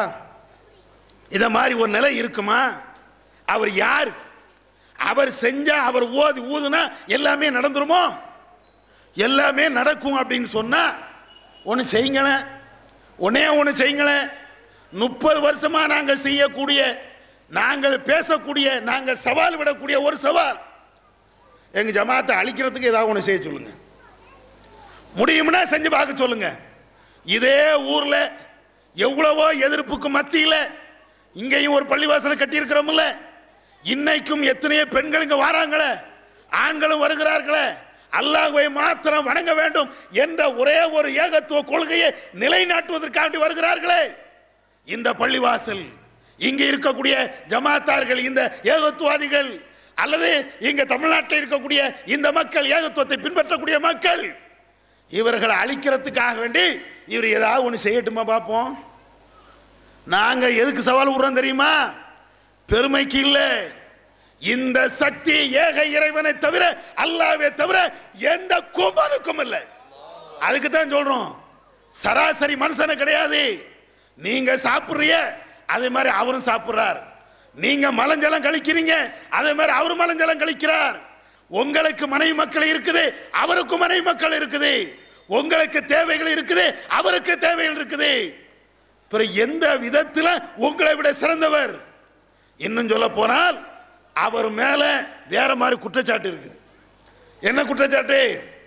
இத மாதிரி ஒரு நிலை இருக்குமா அவர் யார் அவர் செஞ்சா அவர் ஓதி ஊதுனா எல்லாமே நடந்துருமோ எல்லாமே நடக்கும் அப்படின்னு சொன்னா ஒன்று செய்யுங்களேன் ஒன்னே ஒன்று செய்யுங்களேன் முப்பது வருஷமா நாங்கள் செய்யக்கூடிய நாங்கள் பேசக்கூடிய நாங்கள் சவால் விடக்கூடிய ஒரு சவால் எங்க ஜமாத்தை அழிக்கிறதுக்கு ஏதாவது ஒன்று செய்ய சொல்லுங்க முடியும்னா செஞ்சு பார்க்க சொல்லுங்க இதே ஊர்ல எவ்வளவோ எதிர்ப்புக்கு மத்தியில இங்கேயும் ஒரு பள்ளிவாசலை கட்டியிருக்கிறோம்ல இன்னைக்கும் எத்தனையோ பெண்கள் இங்க வராங்களே ஆண்களும் வருகிறார்களே அல்லாஹ்வை மாத்திரம் வணங்க வேண்டும் என்ற ஒரே ஒரு ஏகத்துவ கொள்கையை நிலைநாட்டுவதற்காண்டி வருகிறார்களே இந்த பள்ளிவாசல் இங்க இருக்கக்கூடிய ஜமாத்தார்கள் இந்த ஏகத்துவாதிகள் அல்லது இங்க தமிழ்நாட்டில் இருக்கக்கூடிய இந்த மக்கள் ஏகத்துவத்தை பின்பற்றக்கூடிய மக்கள் இவர்களை அழிக்கிறதுக்காக வேண்டி இவர் ஏதாவது ஒன்று செய்யட்டுமா பார்ப்போம் நாங்க எதுக்கு சவால் விடுறோம் தெரியுமா பெருமைக்கு இல்லை இந்த சக்தி ஏக இறைவனை தவிர அல்லாவே தவிர எந்த குமருக்கும் இல்லை அதுக்கு தான் சொல்றோம் சராசரி மனுஷன கிடையாது நீங்க சாப்பிடுறிய அதே மாதிரி அவரும் சாப்பிடுறார் நீங்க மலஞ்சலம் கழிக்கிறீங்க அதே மாதிரி அவரும் மலஞ்சலம் கழிக்கிறார் உங்களுக்கு மனைவி மக்கள் இருக்குது அவருக்கு மனைவி மக்கள் இருக்குது உங்களுக்கு தேவைகள் இருக்குது அவருக்கு தேவைகள் இருக்குது பிறகு எந்த விதத்தில் உங்களை விட சிறந்தவர் இன்னும் சொல்ல போனால் அவர் மேல வேற மாதிரி குற்றச்சாட்டு இருக்குது என்ன குற்றச்சாட்டு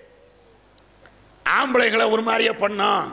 ஆம்பளைகளை ஒரு மாதிரியே பண்ணோம்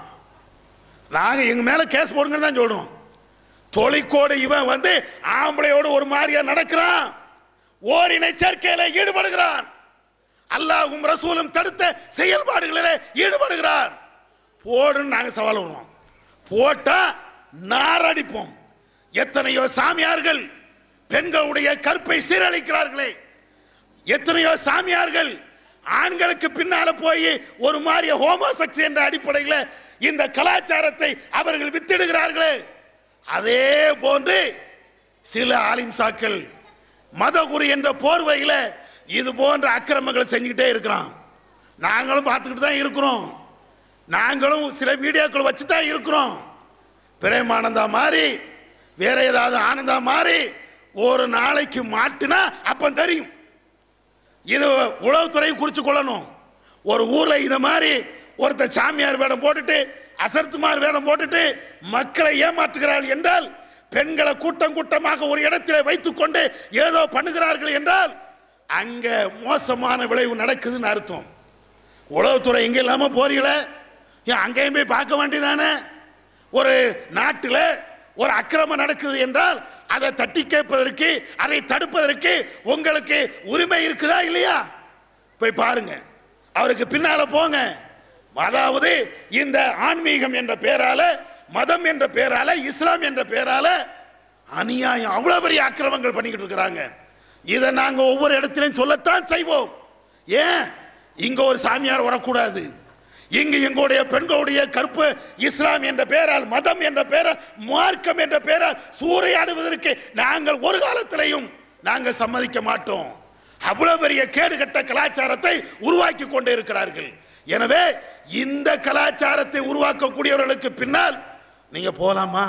நாங்க எங்க மேல கேஸ் போடுங்கன்னு தான் சொல்றோம் தொழிற்கோடு இவன் வந்து ஆம்பளையோடு ஒரு மாதிரியா நடக்கிறான் ஓரினை சேர்க்கையில ஈடுபடுகிறான் அல்லாஹ்வும் ரசூலும் தடுத்த செயல்பாடுகளிலே ஈடுபடுகிறான் போடுன்னு நாங்க சவால் விடுவோம் போட்டா நாரடிப்போம் எத்தனையோ சாமியார்கள் பெண்களுடைய கற்பை சீரழிக்கிறார்களே எத்தனையோ சாமியார்கள் ஆண்களுக்கு பின்னால போய் ஒரு மாதிரி ஹோமோசெக்ஸ் என்ற அடிப்படையில் இந்த கலாச்சாரத்தை அவர்கள் வித்திடுகிறார்களே அதே போன்று சில ஆலிம்சாக்கள் மதகுரு என்ற போர்வையில் இது போன்ற அக்கிரமங்களை செஞ்சுக்கிட்டே இருக்கிறான் நாங்களும் பார்த்துக்கிட்டு தான் இருக்கிறோம் நாங்களும் சில வீடியோக்கள் வச்சு தான் இருக்கிறோம் பிரேமானந்தா மாதிரி வேற ஏதாவது ஆனந்தா மாதிரி ஒரு நாளைக்கு மாட்டினா அப்ப தெரியும் இது உளவுத்துறை குறிச்சு கொள்ளணும் ஒரு ஊர்ல இந்த மாதிரி ஒருத்தர் சாமியார் வேடம் போட்டுட்டு அசர்த்துமார் வேடம் போட்டுட்டு மக்களை ஏமாற்றுகிறாள் என்றால் பெண்களை கூட்டம் கூட்டமாக ஒரு இடத்திலே வைத்துக்கொண்டு ஏதோ பண்ணுகிறார்கள் என்றால் அங்க மோசமான விளைவு நடக்குதுன்னு அர்த்தம் உளவுத்துறை எங்க இல்லாம போறீங்களே ஏன் அங்கேயும் போய் பார்க்க வேண்டியதானே ஒரு நாட்டில் ஒரு அக்கிரமம் நடக்குது என்றால் அதை தட்டி கேட்பதற்கு அதை தடுப்பதற்கு உங்களுக்கு உரிமை இருக்குதா இல்லையா போய் பாருங்க அவருக்கு பின்னால போங்க அதாவது இந்த ஆன்மீகம் என்ற பேரால மதம் என்ற பேரால இஸ்லாம் என்ற பேரால அநியாயம் அவ்வளவு பெரிய அக்கிரமங்கள் பண்ணிக்கிட்டு இருக்கிறாங்க இதை நாங்க ஒவ்வொரு இடத்திலையும் சொல்லத்தான் செய்வோம் ஏன் இங்க ஒரு சாமியார் வரக்கூடாது இங்கு எங்களுடைய பெண்களுடைய கற்பு இஸ்லாம் என்ற பெயரால் மதம் என்ற பெயரால் மார்க்கம் என்ற பெயரால் சூறையாடுவதற்கு நாங்கள் ஒரு காலத்திலையும் நாங்கள் சம்மதிக்க மாட்டோம் அவ்வளவு பெரிய கேடுகட்ட கலாச்சாரத்தை உருவாக்கி கொண்டு இருக்கிறார்கள் எனவே இந்த கலாச்சாரத்தை உருவாக்கக்கூடியவர்களுக்கு பின்னால் நீங்க போலாமா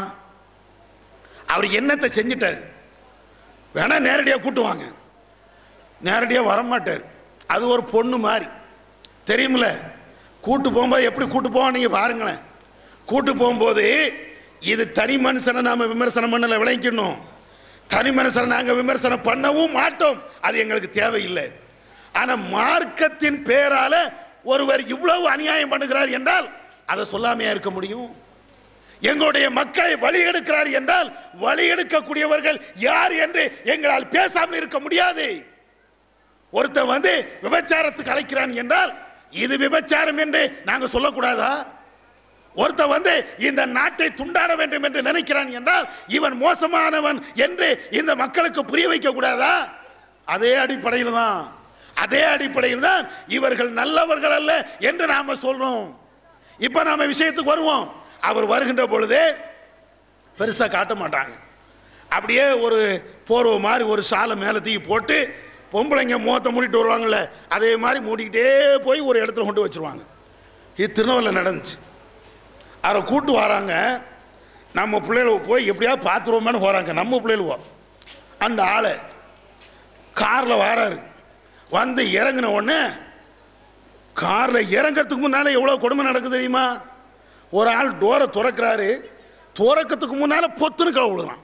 அவர் என்னத்தை செஞ்சிட்டாரு வேணா நேரடியாக கூட்டுவாங்க நேரடியாக வரமாட்டார் அது ஒரு பொண்ணு மாதிரி தெரியுமில்ல கூட்டு போகும்போது எப்படி கூட்டு போவோம் நீங்கள் பாருங்களேன் கூட்டு போகும்போது இது தனி மனுஷனை நாம விமர்சனம் பண்ணல விளங்கிக்கணும் தனி மனுஷனை நாங்கள் விமர்சனம் பண்ணவும் மாட்டோம் அது எங்களுக்கு தேவையில்லை ஆனால் மார்க்கத்தின் பேரால ஒருவர் இவ்வளவு அநியாயம் பண்ணுகிறார் என்றால் அதை சொல்லாமையா இருக்க முடியும் எங்களுடைய மக்களை வழி எடுக்கிறார் என்றால் வழி எடுக்கக்கூடியவர்கள் யார் என்று எங்களால் பேசாமல் இருக்க முடியாது ஒருத்தன் வந்து விபச்சாரத்துக்கு அழைக்கிறான் என்றால் இது விபச்சாரம் என்று நாங்க சொல்லக்கூடாதா ஒருத்த வந்து இந்த நாட்டை துண்டாட வேண்டும் என்று நினைக்கிறான் என்றால் இவன் மோசமானவன் என்று இந்த மக்களுக்கு புரிய வைக்க கூடாதா அதே அடிப்படையில் தான் அதே அடிப்படையில் தான் இவர்கள் நல்லவர்கள் அல்ல என்று நாம சொல்றோம் இப்ப நாம விஷயத்துக்கு வருவோம் அவர் வருகின்ற பொழுதே பெருசா காட்ட மாட்டாங்க அப்படியே ஒரு போர்வை மாதிரி ஒரு சாலை மேலே தூக்கி போட்டு பொம்பளைங்க முகத்தை மூடிட்டு வருவாங்கல்ல அதே மாதிரி மூடிக்கிட்டே போய் ஒரு இடத்துல கொண்டு வச்சிருவாங்க இது திருநெல்வேலியில் நடந்துச்சு அவரை கூட்டு வராங்க நம்ம பிள்ளைகள் போய் எப்படியாவது பார்த்துருவோமேனு போகிறாங்க நம்ம பிள்ளைகளுவோ அந்த ஆளை காரில் வராரு வந்து இறங்கின உடனே காரில் இறங்கறதுக்கு முன்னால் எவ்வளோ கொடுமை நடக்குது தெரியுமா ஒரு ஆள் டோரை திறக்கிறாரு திறக்கிறதுக்கு முன்னால் பொத்துன்னு கழுவுலாம்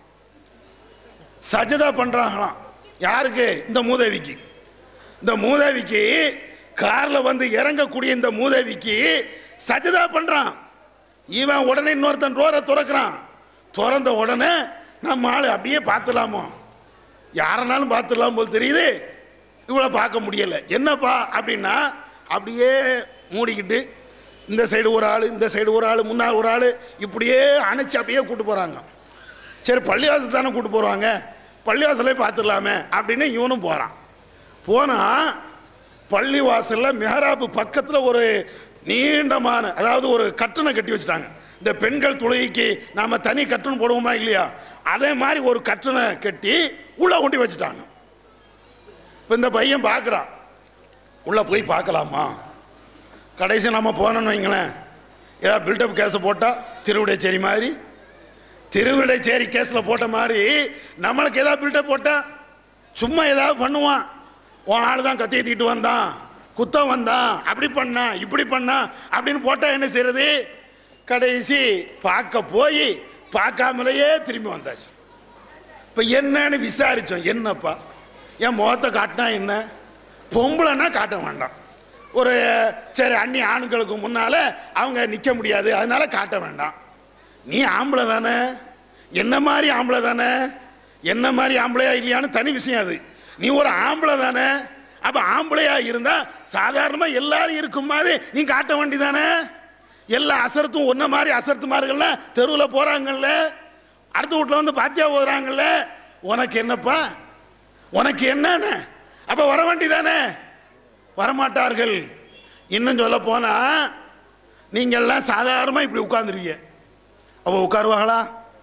சஜதா பண்ணுறாங்களாம் யாருக்கு இந்த மூதேவிக்கு இந்த மூதேவிக்கு காரில் வந்து இறங்கக்கூடிய இந்த மூதேவிக்கு சஜதா பண்ணுறான் இவன் உடனே இன்னொருத்தன் டோரை திறக்கிறான் திறந்த உடனே நம்ம ஆள் அப்படியே பார்த்துலாமோ யாரனாலும் பார்த்துடலாம் போல் தெரியுது இவ்வளோ பார்க்க முடியல என்னப்பா அப்படின்னா அப்படியே மூடிக்கிட்டு இந்த சைடு ஒரு ஆள் இந்த சைடு ஒரு ஆள் முன்னால் ஒரு ஆள் இப்படியே அணைச்சி அப்படியே கூட்டு போகிறாங்க சரி பள்ளிவாசல் தானே கூட்டு போகிறாங்க பள்ளிவாசலே பார்த்துடலாமே அப்படின்னு இவனும் போகிறான் போனால் பள்ளிவாசலில் மெஹராபு பக்கத்தில் ஒரு நீண்டமான அதாவது ஒரு கட்டணை கட்டி வச்சுட்டாங்க இந்த பெண்கள் தொழுகைக்கு நாம் தனி கட்டணம் போடுவோமா இல்லையா அதே மாதிரி ஒரு கட்டணை கட்டி உள்ளே கொண்டு வச்சுட்டாங்க இப்போ இந்த பையன் பார்க்குறான் உள்ளே போய் பார்க்கலாமா கடைசி நம்ம போனோம்னு வைங்களேன் ஏதாவது பில்டப் கேஸை போட்டால் திருவிடைச்சேரி மாதிரி திருவிடைச்சேரி கேஸில் போட்ட மாதிரி நம்மளுக்கு ஏதாவது பில்டப் போட்டால் சும்மா ஏதாவது பண்ணுவான் உன் ஆள் தான் கத்தி ஏற்றிக்கிட்டு வந்தான் குத்தம் வந்தான் அப்படி பண்ணான் இப்படி பண்ணான் அப்படின்னு போட்டால் என்ன செய்யறது கடைசி பார்க்க போய் பார்க்காமலேயே திரும்பி வந்தாச்சு இப்போ என்னன்னு விசாரித்தோம் என்னப்பா என் முகத்தை காட்டினா என்ன பொம்பளைன்னா காட்ட வேண்டாம் ஒரு சரி அண்ணி ஆண்களுக்கு முன்னால் அவங்க நிற்க முடியாது அதனால காட்ட வேண்டாம் நீ ஆம்பளை தானே என்ன மாதிரி ஆம்பளை தானே என்ன மாதிரி ஆம்பளையா இல்லையான்னு தனி விஷயம் அது நீ ஒரு ஆம்பளை தானே அப்போ ஆம்பளையா இருந்தா சாதாரணமாக எல்லாரும் இருக்கும் மாதிரி நீ காட்ட வேண்டிதானே எல்லா அசரத்தும் ஒன்ன மாதிரி அசரத்து மாதிரிகள்லாம் தெருவில் போகிறாங்கல்ல அடுத்த வீட்டில் வந்து பாத்தியா போகிறாங்கல்ல உனக்கு என்னப்பா உனக்கு என்னன்னு அப்போ வர வேண்டிதானே வரமாட்டார்கள் இன்னும் சொல்ல போனா நீங்கள்லாம் சாதாரணமாக இப்படி உட்கார்ந்துருவீங்க அவ உட்காருவாங்களா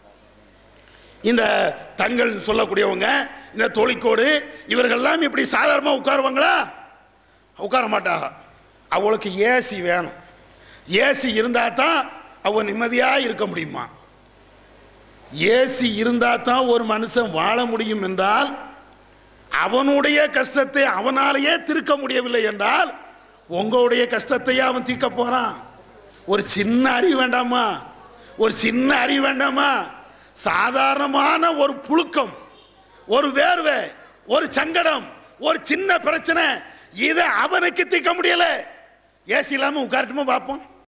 இந்த தங்கள் சொல்லக்கூடியவங்க இந்த தொழிற்கோடு இவர்கள்லாம் இப்படி சாதாரணமாக உட்காருவாங்களா உட்கார மாட்டாங்க அவளுக்கு ஏசி வேணும் ஏசி இருந்தால் தான் அவ நிம்மதியாக இருக்க முடியுமா ஏசி இருந்தால் தான் ஒரு மனுஷன் வாழ முடியும் என்றால் அவனுடைய கஷ்டத்தை அவனாலேயே தீர்க்க முடியவில்லை என்றால் உங்களுடைய கஷ்டத்தையே அவன் தீர்க்க போறான் ஒரு சின்ன அறிவு வேண்டாமா ஒரு சின்ன அறிவு வேண்டாமா சாதாரணமான ஒரு புழுக்கம் ஒரு வேர்வை ஒரு சங்கடம் ஒரு சின்ன பிரச்சனை இதை அவனுக்கு தீர்க்க முடியல ஏசி இல்லாம உட்காரட்டுமா பார்ப்போம்